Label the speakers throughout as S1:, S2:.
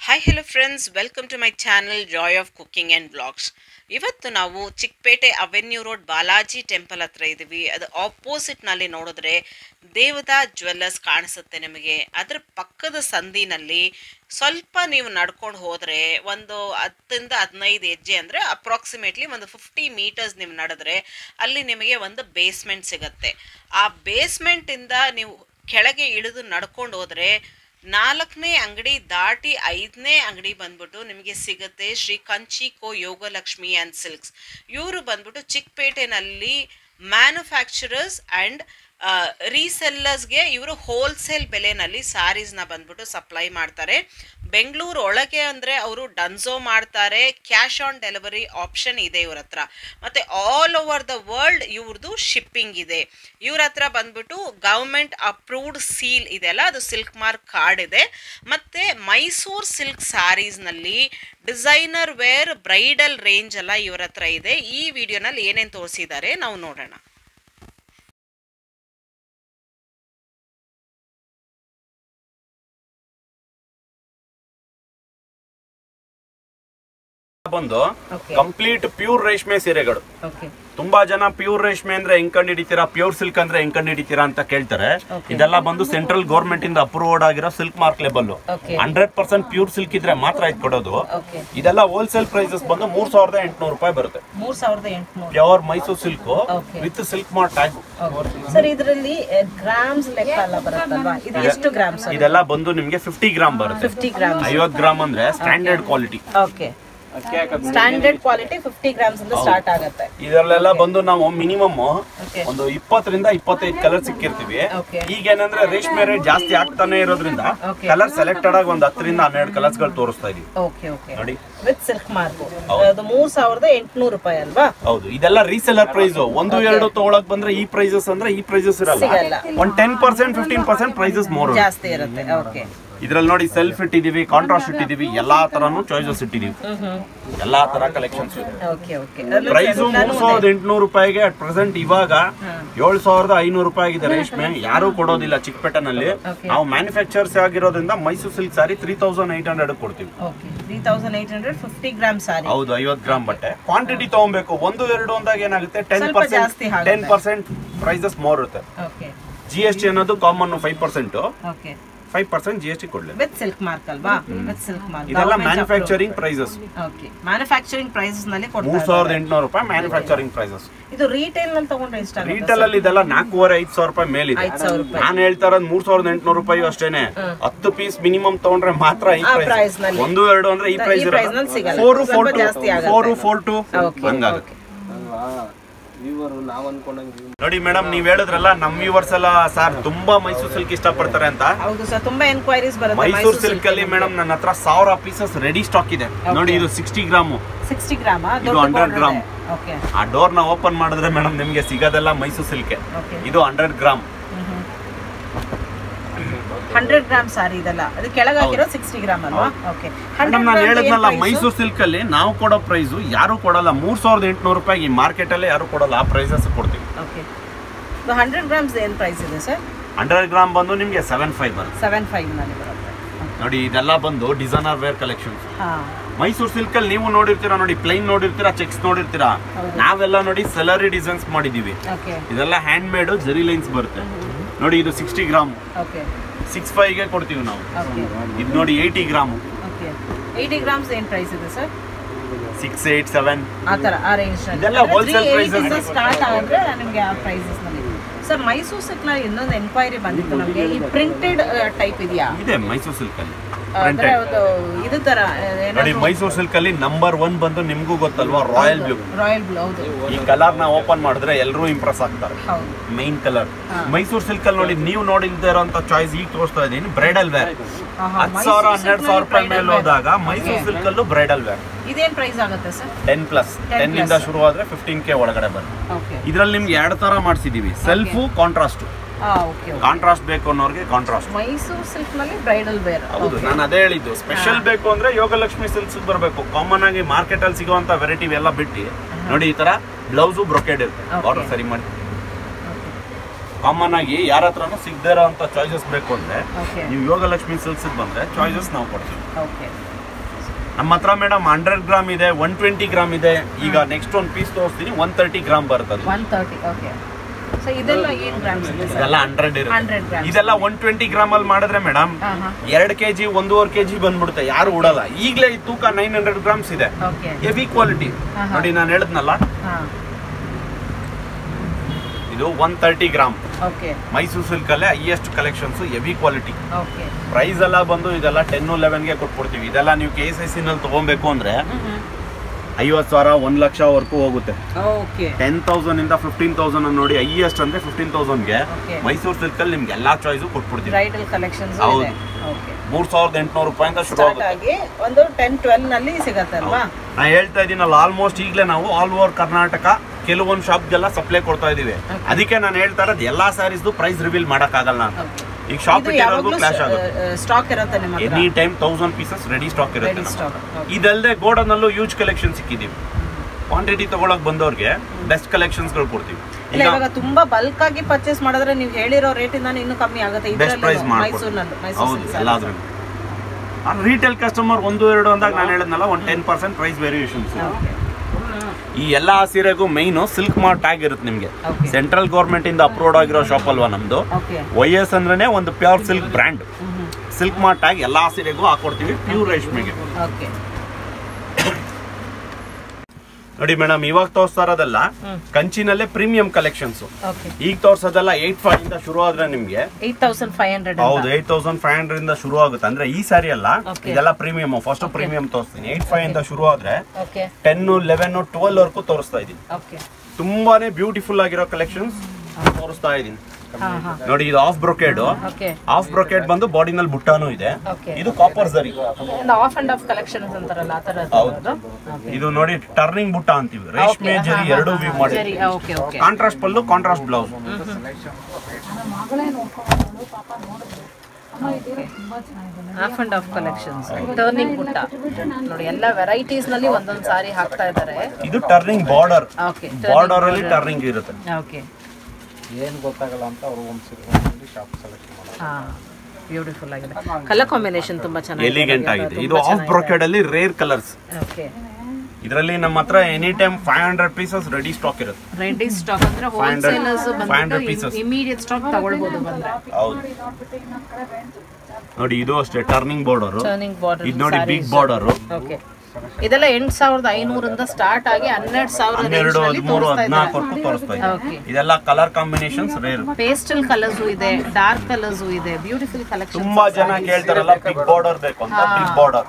S1: Hi hello friends welcome to my channel joy of cooking and blogs ಇವತ್ತು ನಾವು Chickpete avenue road Balaji temple ಹತ್ರ ಇದ್ದೀವಿ ಅದು ಆಪೋಸಿಟ್ನಲ್ಲಿ ನೋಡಿದ್ರೆ ದೇವತಾ ಜ್ಯುವೆಲ್ಲರ್ಸ್ ಕಾಣಿಸುತ್ತೆ ನಿಮಗೆ ಅದರ ಪಕ್ಕದ ಸಂದಿನಲ್ಲಿ ಸ್ವಲ್ಪ ನೀವು ನಡ್ಕೊಂಡು ಹೋದರೆ ಒಂದು ಹತ್ತರಿಂದ ಹದಿನೈದು ಹೆಜ್ಜೆ ಅಂದರೆ ಅಪ್ರಾಕ್ಸಿಮೇಟ್ಲಿ ಒಂದು ಫಿಫ್ಟಿ ಮೀಟರ್ಸ್ ನೀವು ನಡೆದ್ರೆ ಅಲ್ಲಿ ನಿಮಗೆ ಒಂದು ಬೇಸ್ಮೆಂಟ್ ಸಿಗುತ್ತೆ ಆ ಬೇಸ್ಮೆಂಟಿಂದ ನೀವು ಕೆಳಗೆ ಇಳಿದು ನಡ್ಕೊಂಡು ಹೋದರೆ ನಾಲ್ಕನೇ ಅಂಗಡಿ ದಾಟಿ ಐದನೇ ಅಂಗಡಿ ಬಂದ್ಬಿಟ್ಟು ನಿಮಗೆ ಸಿಗುತ್ತೆ ಶ್ರೀ ಕಂಚಿಕೋ ಯೋಗಲಕ್ಷ್ಮಿ ಆ್ಯಂಡ್ ಸಿಲ್ಕ್ಸ್ ಇವರು ಬಂದ್ಬಿಟ್ಟು ಚಿಕ್ಕಪೇಟೆನಲ್ಲಿ ಮ್ಯಾನುಫ್ಯಾಕ್ಚರರ್ಸ್ ಆ್ಯಂಡ್ ರೀಸೆಲ್ಲರ್ಸ್ಗೆ ಇವರು ಹೋಲ್ಸೇಲ್ ಬೆಲೆನಲ್ಲಿ ಸ್ಯಾರೀಸ್ನ ಬಂದ್ಬಿಟ್ಟು ಸಪ್ಲೈ ಮಾಡ್ತಾರೆ ಬೆಂಗಳೂರು ಒಳಗೆ ಅಂದರೆ ಅವರು ಡನ್ಸೋ ಮಾಡ್ತಾರೆ ಕ್ಯಾಶ್ ಆನ್ ಡೆಲಿವರಿ ಆಪ್ಷನ್ ಇದೆ ಇವ್ರ ಹತ್ರ ಮತ್ತು ಆಲ್ ಓವರ್ ದ ವರ್ಲ್ಡ್ ಇವ್ರದ್ದು ಶಿಪ್ಪಿಂಗ್ ಇದೆ ಇವ್ರ ಹತ್ರ ಬಂದ್ಬಿಟ್ಟು ಗೌರ್ಮೆಂಟ್ ಅಪ್ರೂವ್ಡ್ ಸೀಲ್ ಇದೆಲ್ಲ ಅದು ಸಿಲ್ಕ್ ಮಾರ್ಕ್ ಕಾರ್ಡ್ ಇದೆ ಮತ್ತು ಮೈಸೂರು ಸಿಲ್ಕ್ ಸ್ಯಾರೀಸ್ನಲ್ಲಿ ಡಿಸೈನರ್ ವೇರ್ ಬ್ರೈಡಲ್ ರೇಂಜ್ ಎಲ್ಲ ಇವ್ರ ಹತ್ರ ಇದೆ ಈ ವಿಡಿಯೋನಲ್ಲಿ ಏನೇನು ತೋರಿಸಿದ್ದಾರೆ ನಾವು ನೋಡೋಣ
S2: ಬಂದು
S1: Okay.
S2: ಕಂಪ್ಲೀಟ್ ಪ್ಯೂರ್ ರೇಷ್ಮೆ ಸೀರೆಗಳು
S1: ಓಕೆ
S2: ತುಂಬಾ ಜನ ಪ್ಯೂರ್ ರೇಷ್ಮೆ ಅಂದ್ರೆ ಹೆಂಗ್ ಕಂಡು ಹಿಡಿತೀರಾ ಪ್ಯೂರ್ ಸಿಲ್ಕ್ ಅಂದ್ರೆ ಹೆಂಗ್ ಕಂಡು ಹಿಡಿತೀರಾ ಅಂತ ಕೇಳ್ತಾರೆ
S1: Okay.
S2: ಇದೆಲ್ಲ ಬಂದು ಸೆಂಟ್ರಲ್ ಗೌರ್ಮೆಂಟ್ ಇಂದ ಅಪ್ರೂವ್ಡ್ ಆಗಿರೋ silk mark label
S1: Okay.
S2: Hundred percent pure silk ಇದ್ರೆ ಮಾತ್ರ ಇದು ಕೊಡೋದು
S1: ಓಕೆ
S2: ಇದೆಲ್ಲ ಹೋಲ್ಸೇಲ್ ಪ್ರೈಸಸ್ ಬಂದು ಮೂರ್ ಸಾವಿರದ ಎಂಟುನೂರು ರೂಪಾಯಿ ಬರುತ್ತೆ
S1: ಮೂರು ಸಾವಿರದ ಎಂಟುನೂರು
S2: pure Mysuru silk
S1: Okay.
S2: With silk mark tag
S1: sir ಇದರಲ್ಲಿ ಗ್ರಾಮ್ಸ್ ಲೆಕ್ಕ ಎಲ್ಲ ಬರುತ್ತಲ್ವಾ ಇದು ಎಷ್ಟು ಗ್ರಾಮ್ಸ್
S2: ಇದೆಲ್ಲ ಬಂದು ನಿಮ್ಗೆ ಫಿಫ್ಟಿ ಗ್ರಾಮ್ ಬರುತ್ತೆ
S1: ಫಿಫ್ಟಿ ಗ್ರಾಮ್ಸ್
S2: ಐವತ್ ಗ್ರಾಮ್ ಅಂದ್ರೆ standard quality
S1: okay standard quality fifty grams ಇಂದ ಸ್ಟಾರ್ಟ್ ಆಗುತ್ತೆ
S2: ಇದರಲ್ಲೆಲ್ಲ ಬಂದು ನಾವು ಮಿನಿಮಮ್
S1: Okay.
S2: ಒಂದು ಇಪ್ಪತ್ತರಿಂದ ಇಪ್ಪತ್ತೈದು ಕಲರ್ ಸಿಕ್ಕಿರ್ತೀವಿ
S1: Okay.
S2: ಈಗ ಏನಂದ್ರೆ ರೇಷ್ಮೆ ರೇಟ್ ಜಾಸ್ತಿ ಆಗ್ತಾನೆ ಇರೋದ್ರಿಂದ
S1: Okay.
S2: ಕಲರ್ ಸೆಲೆಕ್ಟೆಡ್ ಆಗಿ ಒಂದು ಹತ್ತರಿಂದ ಹನ್ನೆರಡು ಕಲರ್ಸ್ ಗಳು ತೋರಿಸ್ತಾ ಇದೀವಿ
S1: ಓಕೆ ಓಕೆ
S2: ನೋಡಿ
S1: ವಿತ್ ಸಿಲ್ಕ್ ಮಾರ್ಕ್ ಅದು ಮೂರ್ ಸಾವಿರದ ಎಂಟುನೂರು ರೂಪಾಯಿ ಅಲ್ವಾ
S2: ಹೌದು ಇದೆಲ್ಲ ರೀಸೆಲರ್ ಪ್ರೈಸ್ ಒಂದು ಎರಡು ತಗೊಳಕ್ ಬಂದ್ರೆ ಈ ಪ್ರೈಸಸ್ ಅಂದ್ರೆ ಈ ಪ್ರೈಸಸ್
S1: ಸಿಗಲ್ಲ.
S2: ಇರಲ್ಲ ಒಂದ್ ten percent fifteen percent prices more
S1: ಜಾಸ್ತಿ ಇರುತ್ತೆ ಓಕೆ
S2: ಇದ್ರಲ್ಲಿ ನೋಡಿ ಸೆಲ್ಫ್ ಇಟ್ಟಿದೀವಿ ಕಾಂಟ್ರಾಸ್ಟ್ ಇಟ್ಟಿದೀವಿ ಎಲ್ಲಾ ತರಾನು ಚಾಯ್ಸಸ್ ಇಟ್ಟಿದೀವಿ ಎಲ್ಲಾ ತರ ಕಲೆಕ್ಷನ್ಸ್
S1: ಓಕೆ ಓಕೆ
S2: ಪ್ರೈಸ್ ಮೂರ್ ಸಾವಿರದ ಎಂಟುನೂರು ರೂಪಾಯಿಗೆ ಅಟ್ ಪ್ರೆಸೆಂಟ್ ಇವಾಗ ಏಳ್ ಸಾವಿರದ ಐನೂರು ರೂಪಾಯಿ ಆಗಿದೆ ರೇಷ್ಮೆ ಯಾರು ಕೊಡೋದಿಲ್ಲ ಚಿಕ್ಕಪೇಟೆನಲ್ಲಿ
S1: Okay.
S2: ನಾವು ಮ್ಯಾನುಫ್ಯಾಕ್ಚರ್ಸ್ ಆಗಿರೋದ್ರಿಂದ Mysuru silk sari three thousand eight hundred ಕೊಡ್ತೀವಿ
S1: okay three thousand eight hundred fifty gram sari
S2: ಹೌದು ಐವತ್ ಗ್ರಾಮ್ ಬಟ್ಟೆ ಕ್ವಾಂಟಿಟಿ ತಗೊಬೇಕು ಒಂದು ಎರಡು ಅಂದಾಗ ಏನಾಗುತ್ತೆ ಟೆನ್
S1: ಸ್ವಲ್ಪ
S2: ಪರ್ಸೆಂಟ್
S1: ಜಾಸ್ತಿ ಆಗುತ್ತೆ.
S2: ಟೆನ್ ಪರ್ಸೆಂಟ್ ಪ್ರೈಸಸ್ ಮೋರ್ ಇರುತ್ತೆ
S1: ಓಕೆ
S2: ಜಿ ಎಸ್ ಟಿ ಅನ್ನೋದು common five percent
S1: okay
S2: five percent G S T ಕೊಡ್ಲಿ
S1: ವಿತ್ ಸಿಲ್ಕ್ ಮಾರ್ಕ್ ಅಲ್ವಾ ವಿತ್ ಸಿಲ್ಕ್ ಮಾರ್ಕ್
S2: ಇದೆಲ್ಲ manufacturing prices
S1: okay manufacturing prices ನಲ್ಲಿ
S2: ಮೂರ್
S1: ಕೊಡ್ತಾರೆ
S2: ಸಾವಿರದ ಎಂಟುನೂರು ರೂಪಾಯಿ ಮ್ಯಾನುಫ್ಯಾಕ್ಚರಿಂಗ್ ಪ್ರೈಸಸ್
S1: ಇದು ರಿಟೇಲ್ ನಲ್ಲಿ ತಗೊಂಡ್ರೆ ಎಷ್ಟಾಗುತ್ತೆ
S2: ರೀಟೇಲ್ ಅಲ್ಲಿ ಇದೆಲ್ಲ ನಾಲ್ಕೂವರೆ ಐದ್ ಸಾವಿರ ರೂಪಾಯಿ ಮೇಲಿದೆ
S1: ಐದ್ ಸಾವಿರ ರೂಪಾಯಿ
S2: ನಾನು ಹೇಳ್ತಾ ಇರೋದು ಮೂರ್ ಸಾವಿರದ ಎಂಟುನೂರು ರೂಪಾಯಿ ಅಷ್ಟೇನೆ ಹತ್ತು ಪೀಸ್ ಮಿನಿಮಮ್ ತಗೊಂಡ್ರೆ ಮಾತ್ರ ಈ
S1: ಆ price
S2: ಪ್ರೈಸ್
S1: ನಲ್ಲಿ.
S2: ಒಂದು ಎರಡು ಅಂದ್ರೆ ಈ
S1: ಈ
S2: ಪ್ರೈಸ್
S1: price ನಲ್ಲಿ ಸಿಗಲ್ಲ.
S2: ಫೋರ್
S1: ಸ್ವಲ್ಪ
S2: ಫೋರ್ ಟು
S1: ಜಾಸ್ತಿ ಆಗುತ್ತೆ.
S2: ಫೋರ್ ಫೋರ್ ಟು
S1: Okay,
S2: ಹಂಗಾಗುತ್ತೆ
S3: ವ್ಯೂವರು ನಾವು ಅನ್ಕೊಂಡಂಗೆ
S2: ನೋಡಿ ಮೇಡಮ್ ನೀವ್ ಹೇಳಿದ್ರಲ್ಲ ನಮ್ ವ್ಯೂವರ್ಸ್ ಎಲ್ಲ ಸರ್ ತುಂಬಾ ಮೈಸೂರು ಸಿಲ್ಕ್ ಇಷ್ಟಪಡ್ತಾರೆ ಅಂತ
S1: ಹೌದು ಸರ್ ತುಂಬಾ ಎನ್ಕ್ವೈರೀಸ್ ಬರುತ್ತೆ
S2: ಮೈಸೂರು ಸಿಲ್ಕ್ ಅಲ್ಲಿ ಮೇಡಮ್ ನನ್ನ ಹತ್ರ ಸಾವಿರ ಪೀಸಸ್ ರೆಡಿ ಸ್ಟಾಕ್ ಇದೆ ನೋಡಿ ಇದು ಸಿಕ್ಸ್ಟಿ ಗ್ರಾಮ್
S1: ಸಿಕ್ಸ್ಟಿ ಗ್ರಾಮ್
S2: ಇದು 100 ಗ್ರಾಮ್.
S1: ಓಕೆ
S2: ಆ ಡೋರ್ ನ ಓಪನ್ ಮಾಡಿದ್ರೆ ಮೇಡಮ್ ನಿಮ್ಗೆ ಸಿಗೋದೆಲ್ಲ ಮೈಸೂರು ಸಿಲ್ಕ್
S1: ಓಕೆ
S2: ಇದು hundred gram
S1: hundred gram sari ಇದೆಲ್ಲ ಅದು ಕೆಳಗೆ ಹಾಕಿರೋ ಸಿಕ್ಸ್ಟಿ ಗ್ರಾಮ್ ಅಲ್ವಾ ಓಕೆ
S2: ಮೇಡಮ್ ನಾನು ಹೇಳಿದ್ನಲ್ಲ ಮೈಸೂರು ಸಿಲ್ಕ್ ಅಲ್ಲಿ ನಾವು ಕೊಡೋ ಪ್ರೈಸ್ ಯಾರು ಕೊಡಲ್ಲ ಮೂರ್ ಸಾವಿರದ ಎಂಟುನೂರು ರೂಪಾಯಿ ಈ ಮಾರ್ಕೆಟ್ ಅಲ್ಲಿ ಯಾರು ಕೊಡಲ್ಲ ಆ ಪ್ರೈಸಸ್ ಕೊಡ್ತೀವಿ
S1: ಓಕೆ ಹಂಡ್ರೆಡ್ ಗ್ರಾಮ್ಸ್ ಏನು ಪ್ರೈಸ್ ಇದೆ ಸರ್
S2: ಹಂಡ್ರೆಡ್ ಗ್ರಾಮ್ ಬಂದು ನಿಮ್ಗೆ ಸೆವೆನ್ ಫೈವ್ ಬರುತ್ತೆ
S1: ಸೆವೆನ್ ಫೈವ್ ನಲ್ಲಿ ಬರುತ್ತೆ
S2: ನೋಡಿ ಇದೆಲ್ಲ ಬಂದು ಡಿಸೈನರ್ ವೇರ್ ಕಲೆಕ್ಷನ್ಸ್
S1: ಹಾಂ
S2: ಮೈಸೂರು ಸಿಲ್ಕ್ ಅಲ್ಲಿ ನೀವು ನೋಡಿರ್ತೀರಾ ನೋಡಿ ಪ್ಲೈನ್ ನೋಡಿರ್ತೀರಾ ಚೆಕ್ಸ್ ನೋಡಿರ್ತೀರಾ
S1: ಹೌದು.
S2: ನಾವೆಲ್ಲ ನೋಡಿ ಸೆಲರಿ ಡಿಸೈನ್ಸ್ ಮಾಡಿದೀವಿ
S1: ಓಕೆ
S2: ಇದೆಲ್ಲ ಹ್ಯಾಂಡ್ ಮೇಡ್ ಜರಿ ಲೈನ್ಸ್ ಬರುತ್ತೆ ನೋಡಿ ಇದು ಸಿಕ್ಸ್ಟಿ ಗ್ರಾಮ್
S1: ಓಕೆ
S2: ಸಿಕ್ಸ್ ಫೈವ್ಗೆ ಕೊಡ್ತೀವಿ ನಾವು
S1: ಓಕೆ
S2: ಇದು ನೋಡಿ eighty gram
S1: okay eighty grams ಏನು ಪ್ರೈಸ್ ಇದೆ ಸರ್
S2: ಸಿಕ್ಸ್ ಏಯ್ಟ್ ಸೆವೆನ್
S1: ಆ ಥರ ಆ ರೇಂಜ್
S2: ಇದೆಲ್ಲ wholesale prices.
S1: ಸ್ಟಾರ್ಟ್ ಆದರೆ ನಿಮಗೆ ಆ ಪ್ರೈಸಸ್ ನಲ್ಲಿ ಸರ್ ಮೈಸೂರು ಸಿಲ್ಕ್ನ ಇನ್ನೊಂದು ಎನ್ಕ್ವೈರಿ ಬಂದಿತ್ತು ನಮಗೆ ಈ ಪ್ರಿಂಟೆಡ್ ಟೈಪ್ ಇದೆಯಾ
S2: ಇದೆ ಮೈಸೂರು ಸಿಲ್ಕ್ ಅಲ್ಲಿ
S1: ಅಂದ್ರೆ
S2: Printed.
S1: ಒಂದು ಇದು ತರ
S2: ನೋಡಿ ಮೈಸೂರು ಸಿಲ್ಕ್ ಅಲ್ಲಿ ನಂಬರ್ ಒನ್ ಬಂದು ನಿಮ್ಗೂ ಗೊತ್ತಲ್ವಾ ರಾಯಲ್ ಬ್ಲೂ
S1: ರಾಯಲ್ ಬ್ಲೂ ಹೌದು
S2: ಈ ಕಲರ್ ನ ಓಪನ್ ಮಾಡಿದ್ರೆ ಎಲ್ಲರೂ ಇಂಪ್ರೆಸ್ ಆಗ್ತಾರೆ
S1: ಹೌದು
S2: ಮೈನ್ ಕಲರ್ ಮೈಸೂರು ಸಿಲ್ಕ್ ಅಲ್ಲಿ ನೋಡಿ ನೀವು ನೋಡಿಲ್ದೇ ಇರೋಂತ ಚಾಯ್ಸ್ ಈಗ ತೋರಿಸ್ತಾ ಇದೀನಿ ಬ್ರೈಡಲ್ ವೇರ್
S1: ಆಹಾ,
S2: ಹತ್ತು
S1: ಮೈಸೂರು
S2: ಸಾವಿರ
S1: silk
S2: ಹನ್ನೆರಡು
S1: ನಲ್ಲಿ
S2: ಸಾವಿರ ರೂಪಾಯಿ
S1: bridal
S2: ಮೇಲೆ
S1: wear.
S2: ಹೋದಾಗ ಮೈಸೂರು
S1: Okay.
S2: ಸಿಲ್ಕ್ ಅಲ್ಲೂ ಬ್ರೈಡಲ್ ವೇರ್
S1: ಇದೇನ್ ಪ್ರೈಸ್ ಆಗುತ್ತೆ ಸರ್
S2: ಟೆನ್ ಪ್ಲಸ್
S1: 10
S2: ಟೆನ್ ಇಂದ
S1: plus.
S2: ಶುರು ಆದ್ರೆ ಫಿಫ್ಟೀನ್ ಕೆ ಒಳಗಡೆ ಬರುತ್ತೆ
S1: ಓಕೆ
S2: ಇದ್ರಲ್ಲಿ ನಿಮ್ಗೆ ಎರಡು ತರ ಮಾಡಿಸಿದೀವಿ ಸೆಲ್ಫು ಕಾಂಟ್ರಾಸ್ಟ್
S1: ಹಾ ಓಕೆ
S2: ಕಾಂಟ್ರಾಸ್ಟ್ ಬೇಕು ಅನ್ನೋರ್ಗೆ ಕಾಂಟ್ರಾಸ್ಟ್
S1: ಮೈಸೂರು ಸಿಲ್ಕ್ ನಲ್ಲಿ ಬ್ರೈಡಲ್ ವೇರ್
S2: ಹೌದು ನಾನು ಅದೇ ಹೇಳಿದ್ದು ಸ್ಪೆಷಲ್ ಬೇಕು ಅಂದ್ರೆ ಯೋಗಲಕ್ಷ್ಮಿ ಸಿಲ್ಕ್ಸ್ ಬರಬೇಕು ಕಾಮನ್ ಆಗಿ ಮಾರ್ಕೆಟ್ ಅಲ್ಲಿ ಸಿಗುವಂತ ವೆರೈಟಿ ಎಲ್ಲ ಬಿಟ್ಟು ನೋಡಿ ಈ ತರ ಬ್ಲೌಸು ಬ್ರೊಕೆಡ್ ಇರುತ್ತೆ
S1: Okay.
S2: ಆರ್ಡರ್ ಸರಿ ಮಾಡಿ ಕಾಮನ್ ಆಗಿ ಯಾರ ಹತ್ರನೂ ಸಿಗದೇ ಇರೋ ಅಂತ ಚಾಯ್ಸಸ್ ಬೇಕು ಅಂದ್ರೆ
S1: ಓಕೆ
S2: ನೀವು ಯೋಗಲಕ್ಷ್ಮಿ ಸಿಲ್ಕ್ಸ್ ಬಂದ್ರೆ ಚಾಯ್ಸಸ್ ನಾವು ಕೊಡ್ತೀವಿ
S1: ಓಕೆ
S2: ನಮ್ಮ ಹತ್ರ ಮೇಡಮ್ ಹಂಡ್ರೆಡ್ ಗ್ರಾಮ್ ಇದೆ ಒನ್ ಟ್ವೆಂಟಿ ಗ್ರಾಮ್ ಇದೆ ಈಗ ನೆಕ್ಸ್ಟ್ ಒಂದು ಪೀಸ್ ತೋರಿಸ್ತೀನಿ ಒನ್ ತರ್ಟಿ ಗ್ರಾಮ್ ಬರ್ತದೆ
S1: ಒನ್ ತರ್ಟಿ ಓಕೆ ಸೊ ಇದೆಲ್ಲ ಏನು ಗ್ರಾಮ್ಸ್ ಇದೆ ಸರ್
S2: ಇದೆಲ್ಲ ಹಂಡ್ರೆಡ್ ಇರುತ್ತೆ
S1: ಹಂಡ್ರೆಡ್ ಗ್ರಾಮ್ಸ್
S2: ಇದೆಲ್ಲ ಒನ್ ಟ್ವೆಂಟಿ ಗ್ರಾಮ್ ಅಲ್ಲಿ ಮಾಡಿದ್ರೆ ಮೇಡಮ್
S1: ಹಾಂ ಹಾಂ
S2: ಎರಡು ಕೆ ಜಿ ಒಂದೂವರೆ ಕೆ ಜಿ ಬಂದ್ಬಿಡುತ್ತೆ ಯಾರು ಉಡಲ್ಲ ಈಗಲೇ ಈ ತೂಕ ನೈನ್ ಹಂಡ್ರೆಡ್ ಗ್ರಾಮ್ಸ್ ಇದೆ
S1: ಓಕೆ
S2: ಹೆವಿ ಕ್ವಾಲಿಟಿ
S1: ಹಾ, ಹಾ.
S2: ನೋಡಿ ನಾನು ಹೇಳಿದ್ನಲ್ಲ
S1: ಹಾಂ
S2: ಇದು one thirty gram
S1: okay
S2: Mysuru silk ಅಲ್ಲೇ highest collections heavy quality
S1: okay
S2: price ಎಲ್ಲ ಬಂದು ಇದೆಲ್ಲ ಟೆನ್ ಲೆವೆನ್ಗೆ ಕೊಟ್ಬಿಡ್ತೀವಿ ಇದೆಲ್ಲ ನೀವು ಕೆ ಎಸ್ ಐ ಸಿ ನಲ್ಲಿ ತಗೊಬೇಕು ಅಂದ್ರೆ ಐವತ್ತು ಸಾವಿರ ಒಂದ್ ಲಕ್ಷವರೆಗೂ ಹೋಗುತ್ತೆ
S1: ಓಕೆ
S2: ಟೆನ್ ತೌಸಂಡ್ ಇಂದ ಫಿಫ್ಟೀನ್ ತೌಸಂಡ್ ನೋಡಿ ಹೈಯೆಸ್ಟ್ ಅಂದ್ರೆ ಫಿಫ್ಟೀನ್ ತೌಸಂಡ್ಗೆ
S1: Okay.
S2: ಮೈಸೂರು ಸಿಲ್ಕ್ ಅಲ್ಲಿ ನಿಮ್ಗೆ ಎಲ್ಲಾ ಚಾಯ್ಸು ಕೊಟ್ಬಿಡ್ತೀವಿ
S1: ಬ್ರೈಡಲ್ ಕಲೆಕ್ಷನ್ಸ್
S2: ಹೌದು.
S1: ಇದೆ ಓಕೆ
S2: ಮೂರ್ ಸಾವಿರದ ಎಂಟುನೂರು ರೂಪಾಯಿಂದ ಶುರು
S1: ಸ್ಟಾರ್ಟ್
S2: ಆಗುತ್ತೆ
S1: ಆಗಿ ಒಂದು ಟೆನ್ ಟ್ವೆಲ್ ನಲ್ಲಿ ಸಿಗತ್ತೆ ಅಲ್ವಾ
S2: ನಾ ಹೇಳ್ತಾ ಇದೀನಲ್ಲ ಆಲ್ಮೋಸ್ಟ್ ಈಗಲೇ ನಾವು ಆಲ್ ಓವರ್ ಕರ್ನಾಟಕ ಕೆಲವೊಂದು ಶಾಪ್ಗೆಲ್ಲ ಸಪ್ಲೈ ಕೊಡ್ತಾ ಇದೀವಿ ಅದಕ್ಕೆ ನಾನು ಹೇಳ್ತಾ ಇರೋದು ಎಲ್ಲಾ ಸ್ಯಾರೀಸ್ದು ಪ್ರೈಸ್ ರಿವೀಲ್ ಆಗಲ್ಲ ನಾನು ಈಗ ಶಾಪ್
S1: ಇದು
S2: ಇಟ್ಟಿರೋದು
S1: ಯಾವಾಗಲೂ
S2: ಕ್ಲಾಶ್ ಆಗುತ್ತೆ
S1: ಸ್ಟಾಕ್ ಇರುತ್ತೆ ನಿಮ್ಮ ಹತ್ರ
S2: any time thousand pieces ready stock ಇರುತ್ತೆ
S1: ರೆಡಿ
S2: ನಮ್ಮ
S1: ಸ್ಟಾಕ್
S2: ಹತ್ರ. ಇದಲ್ಲದೆ ಗೋಡನಲ್ಲೂ ಯೂಜ್ ಕಲೆಕ್ಷನ್ ಸಿಕ್ಕಿದೀವಿ ಕ್ವಾಂಟಿಟಿ ತಗೊಳಕ್ ಬಂದವ್ರಿಗೆ ಬೆಸ್ಟ್ ಕಲೆಕ್ಷನ್ಸ್ಗಳು ಕೊಡ್ತೀವಿ
S1: ಇಲ್ಲ
S2: ಈಗ
S1: ಇವಾಗ ತುಂಬಾ ಬಲ್ಕ್ ಆಗಿ ಪರ್ಚೇಸ್ ಮಾಡಿದ್ರೆ ನೀವು ಹೇಳಿರೋ ರೇಟ್ ಇಂದ ಇನ್ನೂ ಕಮ್ಮಿ ಆಗುತ್ತೆ
S2: ಬೆಸ್ಟ್ ಪ್ರೈಸ್
S1: ಇದರಲ್ಲಿ
S2: ಮಾಡ್ಕೊಡ್ತೀವಿ
S1: ಮೈಸೂರಿನಲ್ಲಿ
S2: ಹೌದು
S1: ಮೈಸೂರು
S2: ಎಲ್ಲಾದ್ರೂ ರಿಟೇಲ್ ಕಸ್ಟಮರ್ ಒಂದು ಎರಡು ಅಂದಾಗ ನಾನು ಹೇಳಿದ್ನಲ್ಲ ಒಂದು ಟೆನ್ ಪರ್ಸೆಂಟ್ ಪ್ರೈಸ್ ವೇರಿಯೇಷನ್ಸ್ ಈ ಎಲ್ಲಾ ಸೀರೆಗೂ ಮೈನು ಸಿಲ್ಕ್ ಮಾರ್ಟ್ ಟ್ಯಾಗ್ ಇರುತ್ತೆ ನಿಮಗೆ
S1: Okay.
S2: ಸೆಂಟ್ರಲ್ ಗೌರ್ಮೆಂಟ್ ಇಂದ ಅಪ್ರೂವ್ಡ್ ಆಗಿರೋ ಶಾಪ್ ಅಲ್ವಾ ನಮ್ದು
S1: ಓಕೆ
S2: ವೈ ಎಸ್ ಅಂದ್ರೆ ಒಂದು pure silk brand silk mart tag ಎಲ್ಲಾ ಸೀರೆಗೂ ಹಾಕೊಡ್ತೀವಿ ಪ್ಯೂರ್ ರೇಷ್ಮೆಗೆ
S1: ಓಕೆ
S2: ನೋಡಿ ಮೇಡಮ್ ಇವಾಗ ತೋರಿಸ್ತಾ ಇರೋದೆಲ್ಲ ಕಂಚಿನಲ್ಲೇ ಪ್ರೀಮಿಯಂ ಕಲೆಕ್ಷನ್ಸ್
S1: ಓಕೆ
S2: ಈಗ ತೋರ್ಸೋದೆಲ್ಲ ಏಟ್ ಫೈವ್ ಇಂದ ಶುರು ಆದ್ರೆ ನಿಮ್ಗೆ
S1: ಏಟ್ ತೌಸಂಡ್ ಫೈವ್ ಹಂಡ್ರೆಡ್
S2: ಹೌದು ಏಟ್ ತೌಸಂಡ್ ಫೈವ್ ಹಂಡ್ರೆಡ್ ಇಂದ ಶುರು ಆಗುತ್ತೆ ಅಂದ್ರೆ ಈ ಸಾರಿ ಅಲ್ಲ
S1: Okay.
S2: ಇದೆಲ್ಲ ಪ್ರೀಮಿಯಂ ಫಸ್ಟ್ ಪ್ರೀಮಿಯಂ ತೋರಿಸ್ತೀನಿ ಏಟ್ ಫೈವ್ ಇಂದ ಶುರು ಆದ್ರೆ
S1: ಓಕೆ
S2: ಟೆನ್ ಲೆವೆನ್ ಟ್ವೆಲ್ ವರ್ಗೂ ತೋರಿಸ್ತಾ ಇದೀನಿ
S1: ಓಕೆ
S2: ತುಂಬಾನೇ ಬ್ಯೂಟಿಫುಲ್ ಆಗಿರೋ ಕಲೆಕ್ಷನ್ಸ್ ತೋರಿಸ್ತಾ ಇದೀನಿ
S1: ಹಾ ಹಾ
S2: ನೋಡಿ ಇದು half brocade
S1: okay
S2: half brocade ಬಂದು ಬಾಡಿನಲ್ಲಿ ಬುಟ್ಟಾನು ಇದೆ
S1: Okay.
S2: ಇದು ಕಾಪರ್ ಜರಿ
S1: ಆಫ್ ಅಂಡ್ ಆಫ್ ಕಲೆಕ್ಷನ್ಸ್ ಅಂತಾರಲ್ಲ ಆ ಥರ
S2: ಹೌದು. ಇದು ನೋಡಿ ಟರ್ನಿಂಗ್ ಬುಟ್ಟ ಅಂತೀವಿ ರೇಷ್ಮೆ ಜರಿ ಎರಡು ವ್ಯೂ ಮಾಡಿ
S1: ಸರಿ okay okay
S2: contrast pallu contrast blouse
S1: half and half collections turning ಬುಟ್ಟ ನೋಡಿ ಎಲ್ಲ ವೆರೈಟೀಸ್ ನಲ್ಲಿ ಒಂದೊಂದು ಸಾರಿ ಹಾಕ್ತಾ ಇದ್ದಾರೆ
S2: ಇದು ಟರ್ನಿಂಗ್ ಬಾರ್ಡರ್
S1: ಓಕೆ
S2: ಬಾರ್ಡರ್ ಅಲ್ಲಿ ಟರ್ನಿಂಗ್ ಇರುತ್ತೆ
S1: ಓಕೆ
S3: ಏನು ಗೊತ್ತಾಗಲ್ಲ ಅಂತ ಅವರು ಒಂದು ಶಾಪ್ ಸೆಲೆಕ್ಟ್ ಮಾಡೋದು
S1: ಹಾ ಬ್ಯೂಟಿಫುಲ್ ಆಗಿದೆ ಕಲರ್ ಕಾಂಬಿನೇಷನ್ ತುಂಬಾ ಚೆನ್ನಾಗಿದೆ
S2: ಎಲಿಗೆಂಟ್ ಆಗಿದೆ ಇದು ಆಫ್ ಬ್ರೊಕೆಡ್ ಅಲ್ಲಿ ರೇರ್ ಕಲರ್ಸ್
S1: ಓಕೆ
S2: ಇದರಲ್ಲಿ ನಮ್ಮ ಹತ್ರ any time five hundred pieces ready stock ಇರುತ್ತೆ
S1: ರೆಡಿ ಸ್ಟಾಕ್ ಅಂದ್ರೆ
S2: 500
S1: ಹೋಲ್ಸೇಲರ್ಸ್
S2: 500 pieces.
S1: ಬಂದ್ಬಿಟ್ಟು ಇಮಿಡಿಯೇಟ್ ಸ್ಟಾಕ್ ತಗೊಳ್ಬೋದು ಬಂದ್ರೆ
S2: ಹೌದು ನೋಡಿ ಇದು ಅಷ್ಟೇ ಟರ್ನಿಂಗ್ ಬಾರ್ಡರ್
S1: ಟರ್ನಿಂಗ್ ಬಾರ್ಡರ್
S2: ಇದು ನೋಡಿ ಬಿಗ್ ಬಾರ್ಡರ್
S1: ಓಕೆ ಇದೆಲ್ಲ ಎಂಟು ಸಾವಿರದ ಐನೂರಿಂದ ಸ್ಟಾರ್ಟ್ ಆಗಿ ಹನ್ನೆರಡು ಸಾವಿರ
S2: ಹನ್ನೆರಡು ಹದಿಮೂರು ಹದಿನಾಲ್ಕು ವರ್ಗೂ ತೋರಿಸ್ತಾ ಇದೆ
S1: ಓಕೆ
S2: ಇದೆಲ್ಲ colour combinations rare
S1: pastel colours ಇದೆ ಡಾರ್ಕ್ ಕಲರ್ಸು ಇದೆ ಬ್ಯೂಟಿಫುಲ್ ಕಲೆಕ್ಷನ್
S2: ತುಂಬಾ ಜನ ಕೇಳ್ತಾರಲ್ಲ ಬಿಗ್ ಬಾರ್ಡರ್ ಬೇಕು ಅಂತ ಬಿಗ್ ಬಾರ್ಡರ್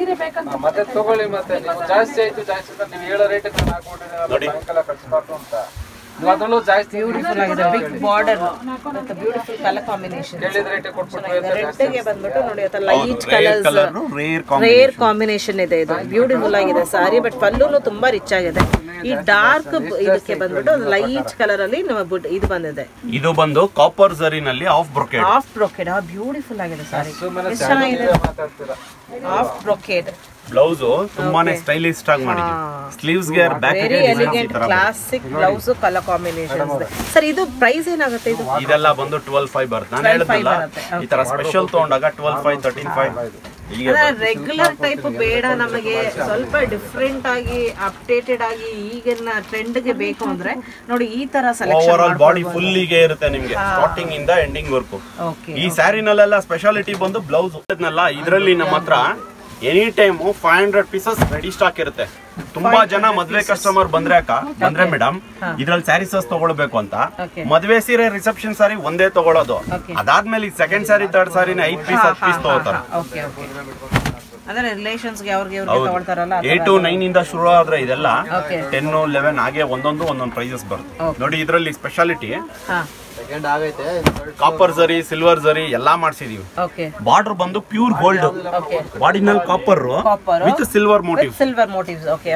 S3: ಆ, ಮತ್ತೆ ತಗೊಳ್ಳಿ ಮತ್ತೆ ನೀವು ಜಾಸ್ತಿ ಆಯ್ತು ಜಾಸ್ತಿ ಅಂತ ನೀವು ಹೇಳೋ ರೇಟ್ ನಾನು ಹಾಕೊಟ್ಟಿದ್ದೀನಿ
S2: ನೋಡಿ.
S3: ಸಾಯಂಕಾಲ ಕಳಿಸ್ಬಾರ್ದು ಅಂತ ನೀವು ಅದರಲ್ಲೂ ಜಾಸ್ತಿ
S1: ಬ್ಯೂಟಿಫುಲ್ ಆಗಿದೆ ಬಿಗ್ ಬಾರ್ಡರ್ ಮತ್ತೆ ಬ್ಯೂಟಿಫುಲ್ ಕಲರ್ ಕಾಂಬಿನೇಷನ್
S3: ಕೇಳಿದ ರೇಟ್ ಕೊಟ್ಬಿಟ್ಟು
S1: ರೆಡ್ಗೆ ಬಂದ್ಬಿಟ್ಟು ನೋಡಿ ಅಥವಾ light colours
S2: colour rare
S1: rare combination ಇದೆ ಇದು ಬ್ಯೂಟಿಫುಲ್ ಆಗಿದೆ ಸಾರಿ ಬಟ್ ಪಲ್ಲುನು ತುಂಬಾ ರಿಚ್ ಆಗಿದೆ ಈ ಡಾರ್ಕ್ ಇದಕ್ಕೆ ಬಂದ್ಬಿಟ್ಟು ಲೈಟ್ ಕಲರ್ ಅಲ್ಲಿ ನಮ್ಮ ಬುಡ್- ಇದು ಬಂದಿದೆ
S2: ಇದು ಬಂದು ಕಾಪರ್ ಜರಿನಲ್ಲಿ half brocade
S1: half brocade beautiful ಆಗಿದೆ ಸಾರಿ
S3: ಸುಮ್ಮನೆ
S1: ಎಷ್ಟು ಚೆನ್ನಾಗಿದೆ
S3: ಮಾತಾಡ್ತೀರಾ
S1: ಆಫ್ ಬ್ರೊಕೆಡ್
S2: ಬ್ಲೌಸ್ ತುಂಬಾನೇ ಸ್ಟೈಲಿಸ್ಟ್ ಆಗಿ ಮಾಡಿದ್ವಿ ಸ್ಲೀವ್ಸ್ ಗೆ back
S1: very elegant classic blouse colour combination sir ಇದು ಪ್ರೈಸ್ ಏನಾಗುತ್ತೆ ಇದು
S2: ಇದೆಲ್ಲ ಬಂದು ಟ್ವೆಲ್ ಫೈವ್ ಬರುತ್ತೆ ನಾನು
S1: 12
S2: ಹೇಳಿದ್ನಲ್ಲ
S1: ಬರುತ್ತೆ,
S2: ಈ ತರ ಸ್ಪೆಷಲ್ ತಗೊಂಡಾಗ ಟ್ವೆಲ್ ಫೈವ್ ತರ್ಟೀನ್ ಫೈವ್ ಹೀಗೆ
S1: ರೆಗ್ಯುಲರ್ ಟೈಪ್ ಬೇಡ ನಮಗೆ ಸ್ವಲ್ಪ ಡಿಫ್ರೆಂಟ್ ಆಗಿ ಅಪ್ಡೇಟೆಡ್ ಆಗಿ ಈಗಿನ ಟ್ರೆಂಡ್ ಗೆ ಬೇಕು ಅಂದ್ರೆ ನೋಡಿ ಈ ತರ
S2: ಓವರ್
S1: ಸೆಲೆಕ್ಷನ್
S2: ಆಲ್ ಬಾಡಿ ಫುಲ್ಲಿಗೆ ಇರುತ್ತೆ ನಿಮ್ಗೆ ಸ್ಟಾರ್ಟಿಂಗ್ ಇಂದ ಎಂಡಿಂಗ್ ವರ್ಕು
S1: ಓಕೆ
S2: ಈ ಸ್ಯಾರಿನಲ್ಲೆಲ್ಲ ಸ್ಪೆಷಾಲಿಟಿ ಬಂದು ಬ್ಲೌಸ್ ಇದರಲ್ಲಿ ನಮ್ಮ ಹತ್ರ any time five hundred pieces ready stock ಇರುತ್ತೆ ತುಂಬಾ ಜನ ಮದ್ವೆ ಕಸ್ಟಮರ್ ಬಂದ್ರೆ ಅಕ್ಕ ಬಂದ್ರೆ ಮೇಡಮ್ ಇದ್ರಲ್ಲಿ ಸ್ಯಾರೀಸಸ್ ತಗೊಳ್ಬೇಕು ಅಂತ
S1: Okay.
S2: ಮದ್ವೆ ಸೀರೆ ರಿಸೆಪ್ಷನ್ ಸಾರಿ ಒಂದೇ ತಗೊಳ್ಳೋದು
S1: Okay.
S2: ಅದಾದ್ಮೇಲೆ ಸೆಕೆಂಡ್ ಸಾರಿ ತರ್ಡ್ ಸಾರಿನ ಐದ್ ಪೀಸ್ ಹತ್ತು ಪೀಸ್ ತಗೋತಾರೆ
S1: ಓಕೆ ಓಕೆ ಅಂದ್ರೆ ರಿಲೇಷನ್ಸ್ಗೆ ಅವ್ರಿಗೆ ಇವ್ರಿಗೆ ತಗೊಳ್ತಾರಲ್ಲ
S2: ಏಟ್ ಟು ನೈನ್ ಇಂದ ಶುರು ಆದ್ರೆ ಇದೆಲ್ಲ
S1: ಓಕೆ
S2: ಟೆನ್ ಲೆವೆನ್ ಹಾಗೆ ಒಂದೊಂದು ಒಂದೊಂದು ಪ್ರೈಸಸ್ ಬರುತ್ತೆ ನೋಡಿ ಇದರಲ್ಲಿ ಸ್ಪೆಷಾಲಿಟಿ
S1: ಹಾ
S3: ಸೆಕೆಂಡ್ ಆಗೈತೆ
S2: ಕಾಪರ್ ಜರಿ ಸಿಲ್ವರ್ ಜರಿ ಎಲ್ಲಾ ಮಾಡ್ಸಿದೀವಿ
S1: ಓಕೆ
S2: ಬಾರ್ಡರ್ ಬಂದು ಪ್ಯೂರ್ ಗೋಲ್ಡ್
S1: ಓಕೆ
S2: ಬಾಡಿನಲ್ಲಿ copper
S1: Copper.
S2: With silver motif
S1: silver motifs okay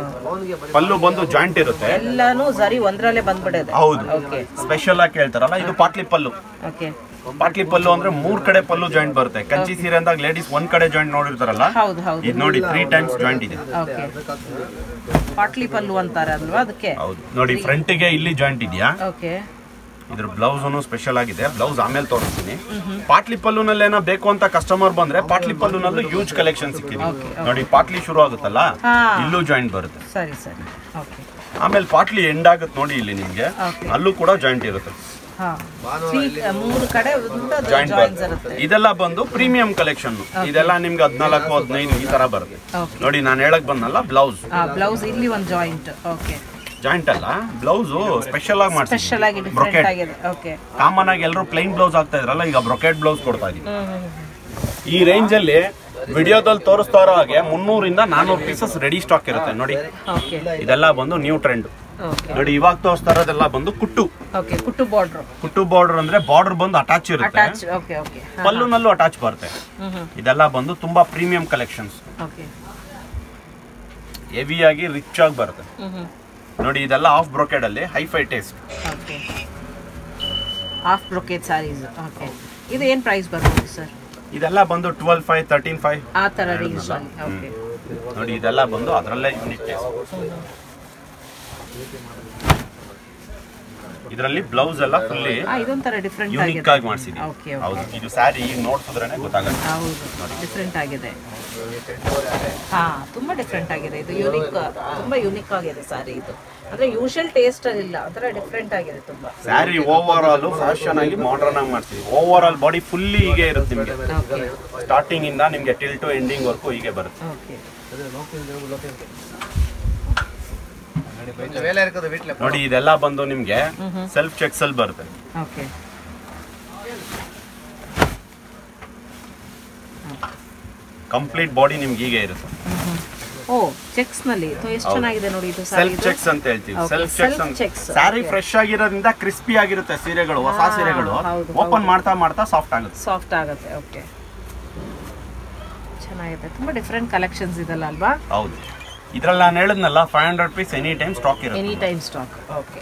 S2: pallu ಬಂದು ಜಾಯಿಂಟ್ ಇರುತ್ತೆ
S1: ಎಲ್ಲಾನು ಸರಿ ಒಂದ್ರಲ್ಲೇ ಬಂದ್ಬಿಡಿದೆ
S2: ಹೌದು
S1: ಓಕೆ
S2: ಸ್ಪೆಷಲ್ ಆಗಿ ಕೇಳ್ತಾರಲ್ಲ ಇದು ಪಾಟ್ಲಿ ಪಲ್ಲು
S1: ಓಕೆ
S2: ಪಾಟ್ಲಿ ಪಲ್ಲು ಅಂದ್ರೆ ಮೂರ್ ಕಡೆ ಪಲ್ಲು ಜಾಯಿಂಟ್ ಬರುತ್ತೆ ಕಂಚಿ ಸೀರೆ ಅಂದಾಗ ಲೇಡೀಸ್ ಒಂದ್ ಕಡೆ ಜಾಯಿಂಟ್ ನೋಡಿರ್ತಾರಲ್ಲ
S1: ಹೌದು ಹೌದು
S2: ಇದು ನೋಡಿ ತ್ರೀ ಟೈಮ್ಸ್ ಜಾಯಿಂಟ್ ಇದೆ
S1: ಓಕೆ ಪಾಟ್ಲಿ ಪಲ್ಲು ಅಂತಾರೆ ಅಲ್ವಾ ಅದಕ್ಕೆ
S2: ಹೌದು ನೋಡಿ ಫ್ರಂಟ್ ಗೆ ಇಲ್ಲಿ ಜಾಯಿಂಟ್ ಇದೆಯಾ
S1: ಓಕೆ
S2: ಇದ್ರ ಬ್ಲೌಸ್ ಸ್ಪೆಷಲ್ ಆಗಿದೆ ಬ್ಲೌಸ್ ಆಮೇಲೆ ತೋರಿಸ್ತೀನಿ ಪಾಟ್ಲಿ ಪಲ್ಲುನಲ್ಲಿ ಏನೋ ಬೇಕು ಅಂತ ಕಸ್ಟಮರ್ ಬಂದ್ರೆ ಪಾಟ್ಲಿ ಪಲ್ಲುನಲ್ಲೂ ಯೂಜ್ ಕಲೆಕ್ಷನ್ ಸಿಕ್ಕಿದೆ ನೋಡಿ ಪಾಟ್ಲಿ ಶುರು ಆಗುತ್ತಲ್ಲ
S4: ಹಾ.
S2: ಇಲ್ಲೂ ಜಾಯಿಂಟ್ ಬರುತ್ತೆ
S4: ಸರಿ ಸರಿ ಓಕೆ
S2: ಆಮೇಲೆ ಪಾಟ್ಲಿ ಎಂಡ್ ಆಗುತ್ತೆ ನೋಡಿ ಇಲ್ಲಿ ನಿಮ್ಗೆ
S4: Okay.
S2: ಅಲ್ಲೂ ಕೂಡ ಜಾಯಿಂಟ್ ಇರುತ್ತೆ
S4: ಹಾಂ ಮೂರು ಕಡೆ
S2: ಜಾಯಿಂಟ್
S4: ಜಾಯಿಂಟ್ಸ್ ಇರುತ್ತೆ
S2: ಇದೆಲ್ಲ ಬಂದು ಪ್ರೀಮಿಯಂ ಕಲೆಕ್ಷನ್ ಇದೆಲ್ಲ ನಿಮ್ಗೆ ಹದಿನಾಲ್ಕು ಹದಿನೈದು ಈ ತರ ಬರುತ್ತೆ
S4: Okay.
S2: ನೋಡಿ ನಾನು ಹೇಳಕ್ ಬಂದಲ್ಲ ಬ್ಲೌಸ್
S4: ಹಾಂ ಬ್ಲೌಸ್ ಇಲ್ಲಿ ಒಂದು ಜಾಯಿಂಟ್ ಓಕೆ
S2: ಜಾಯಿಂಟ್ ಅಲ್ಲ ಬ್ಲೌಸ್ ಸ್ಪೆಷಲ್ ಆಗಿ
S4: ಸ್ಪೆಷಲ್ ಆಗಿ
S2: ಮಾಡ್ತೀವಿ
S4: ಡಿಫ್ರೆಂಟ್
S2: ಬ್ರೊಕೆಟ್
S4: ಆಗಿದೆ ಓಕೆ
S2: ಕಾಮನ್ ಆಗಿ ಎಲ್ಲರೂ ಪ್ಲೈನ್ ಬ್ಲೌಸ್ ಆಗ್ತಾ ಇದ್ರಲ್ಲ ಈಗ ಬ್ರೊಕೆಟ್ ಬ್ಲೌಸ್ ಕೊಡ್ತಾ ಇದೀವಿ ಈ ರೇಂಜ್ ಅಲ್ಲಿ ವಿಡಿಯೋದಲ್ಲಿ ತೋರಿಸ್ತಾ ಇರೋ ಹಾಗೆ ಮುನ್ನೂರಿಂದ ನಾನೂರು ಪೀಸಸ್ ರೆಡಿ ಸ್ಟಾಕ್ ಇರುತ್ತೆ ನೋಡಿ
S4: ಓಕೆ
S2: ಇದೆಲ್ಲ ಬಂದು ನ್ಯೂ ಟ್ರೆಂಡ್
S4: ಓಕೆ
S2: ನೋಡಿ ಇವಾಗ ತೋರಿಸ್ತಾ ಇರೋದೆಲ್ಲ ಬಂದು ಕುಟ್ಟು
S4: ಓಕೆ ಕುಟ್ಟು ಬಾರ್ಡ್ರು
S2: ಕುಟ್ಟು ಬಾರ್ಡರ್ ಅಂದ್ರೆ ಬಾರ್ಡರ್ ಬಂದು ಅಟ್ಯಾಚ್ ಇರುತ್ತೆ
S4: ಅಟ್ಯಾಚ್ ಓಕೆ ಓಕೆ
S2: ಪಲ್ಲುನಲ್ಲೂ ಅಟ್ಯಾಚ್ ಬರುತ್ತೆ
S4: ಹ್ಞೂ ಹ್ಞೂ
S2: ಇದೆಲ್ಲ ಬಂದು ತುಂಬಾ ಪ್ರೀಮಿಯಂ ಕಲೆಕ್ಷನ್ಸ್
S4: ಓಕೆ
S2: ಹೆವಿ ಆಗಿ ರಿಚ್ ಆಗಿ ಬರುತ್ತೆ
S4: ಹ್ಞೂ ಹ್ಞೂ
S2: ನೋಡಿ ಇದೆಲ್ಲ ಆಫ್ ಬ್ರೊಕೆಡ್ ಅಲ್ಲಿ hi fi taste
S4: okay half brocade saris okay ಇದು ಏನು ಪ್ರೈಸ್ ಬರ್ಬೋದು ಸರ್
S2: ಇದೆಲ್ಲ ಬಂದು ಟ್ವೆಲ್ ಫೈವ್ ತರ್ಟೀನ್ ಫೈವ್
S4: ಆ ಥರ ರೇಂಜಲ್ಲಿ ಓಕೆ
S2: ನೋಡಿ ಇದೆಲ್ಲ ಬಂದು ಅದರಲ್ಲೇ ಯೂನಿಕ್ ಟೇಸ್ಟ್ ಇದರಲ್ಲಿ ಬ್ಲೌಸ್ ಎಲ್ಲ ಫುಲ್ಲಿ
S4: ಆ ಇದೊಂಥರ ಡಿಫ್ರೆಂಟ್
S2: ಯೂನಿಕ್
S4: ಆಗಿದೆ
S2: ಆಗಿ ಮಾಡಿಸಿದ್ವಿ
S4: ಓಕೆ
S2: ಹೌದು ಇದು ಸ್ಯಾರಿ ಈಗ ನೋಡ್ಸಿದ್ರೇನೆ ಗೊತ್ತಾಗುತ್ತೆ
S4: ಹೌದು ಡಿಫ್ರೆಂಟ್ ಆಗಿದೆ ಹಾ ತುಂಬಾ ಡಿಫ್ರೆಂಟ್ ಆಗಿದೆ ಇದು ಯೂನಿಕ್ ತುಂಬಾ ಯೂನಿಕ್ ಆಗಿದೆ ಸ್ಯಾರಿ ಇದು ಅಂದ್ರೆ ಯೂಶಲ್ ಟೇಸ್ಟ್ ಇಲ್ಲ ಒಂಥರ ಡಿಫ್ರೆಂಟ್ ಆಗಿದೆ ತುಂಬಾ
S2: ಸ್ಯಾರಿ ಓವರ್ ಆಲ್ ಫ್ಯಾಷನ್ ಆಗಿ ಮಾಡರ್ನ್ ಆಗಿ ಮಾಡ್ತೀವಿ ಓವರ್ ಆಲ್ ಬಾಡಿ ಫುಲ್ಲಿ ಹೀಗೆ ಇರುತ್ತೆ ನಿಮಗೆ
S4: ಓಕೆ
S2: ಸ್ಟಾರ್ಟಿಂಗ್ ಇಂದ ನಿಮ್ಗೆ ಟಿಲ್ ಟು ಎಂಡಿಂಗ್ ವರ್ಗೂ ಹೀಗೆ ಬರುತ್ತೆ
S4: ಓಕೆ
S2: ನೋಡಿ ಇದೆಲ್ಲ ಬಂದು ನಿಮ್ಗೆ ಸೆಲ್ಫ್ ಚೆಕ್ಸ್ ಅಲ್ಲಿ ಬರುತ್ತೆ
S4: ಓಕೆ
S2: ಕಂಪ್ಲೀಟ್ ಬಾಡಿ ನಿಮ್ಗೆ ಹೀಗೆ ಇರುತ್ತೆ
S4: ಓ ಚೆಕ್ಸ್ ನಲ್ಲಿ ಎಷ್ಟು ಚೆನ್ನಾಗಿದೆ ನೋಡಿ ಇದು ಸ್ಯಾರಿ
S2: ಸೆಲ್ಫ್ ಚೆಕ್ಸ್ ಅಂತ ಹೇಳ್ತೀವಿ
S4: Okay,
S2: self
S4: self
S2: checks
S4: checks,
S2: sari
S4: okay.
S2: Fresh ಆಗಿರೋದ್ರಿಂದ ಕ್ರಿಸ್ಪಿ ಆಗಿರುತ್ತೆ ಸೀರೆಗಳು ಹೊಸ
S4: ಹಾ,
S2: ಸೀರೆಗಳು
S4: ಹೌದು,
S2: ಓಪನ್ ಮಾಡ್ತಾ ಮಾಡ್ತಾ ಸಾಫ್ಟ್ ಆಗುತ್ತೆ
S4: ಸಾಫ್ಟ್ ಆಗುತ್ತೆ ಓಕೆ ಚೆನ್ನಾಗಿದೆ ತುಂಬಾ ಡಿಫ್ರೆಂಟ್ ಕಲೆಕ್ಷನ್ಸ್ ಇದೆಲ್ಲ ಅಲ್ವಾ
S2: ಹೌದು ಇದ್ರಲ್ಲಿ ನಾನು ಹೇಳಿದ್ನಲ್ಲ five hundred piece any time stock
S4: any
S2: ಇರುತ್ತೆ
S4: ಟೈಮ್ ಸ್ಟಾಕ್ ಓಕೆ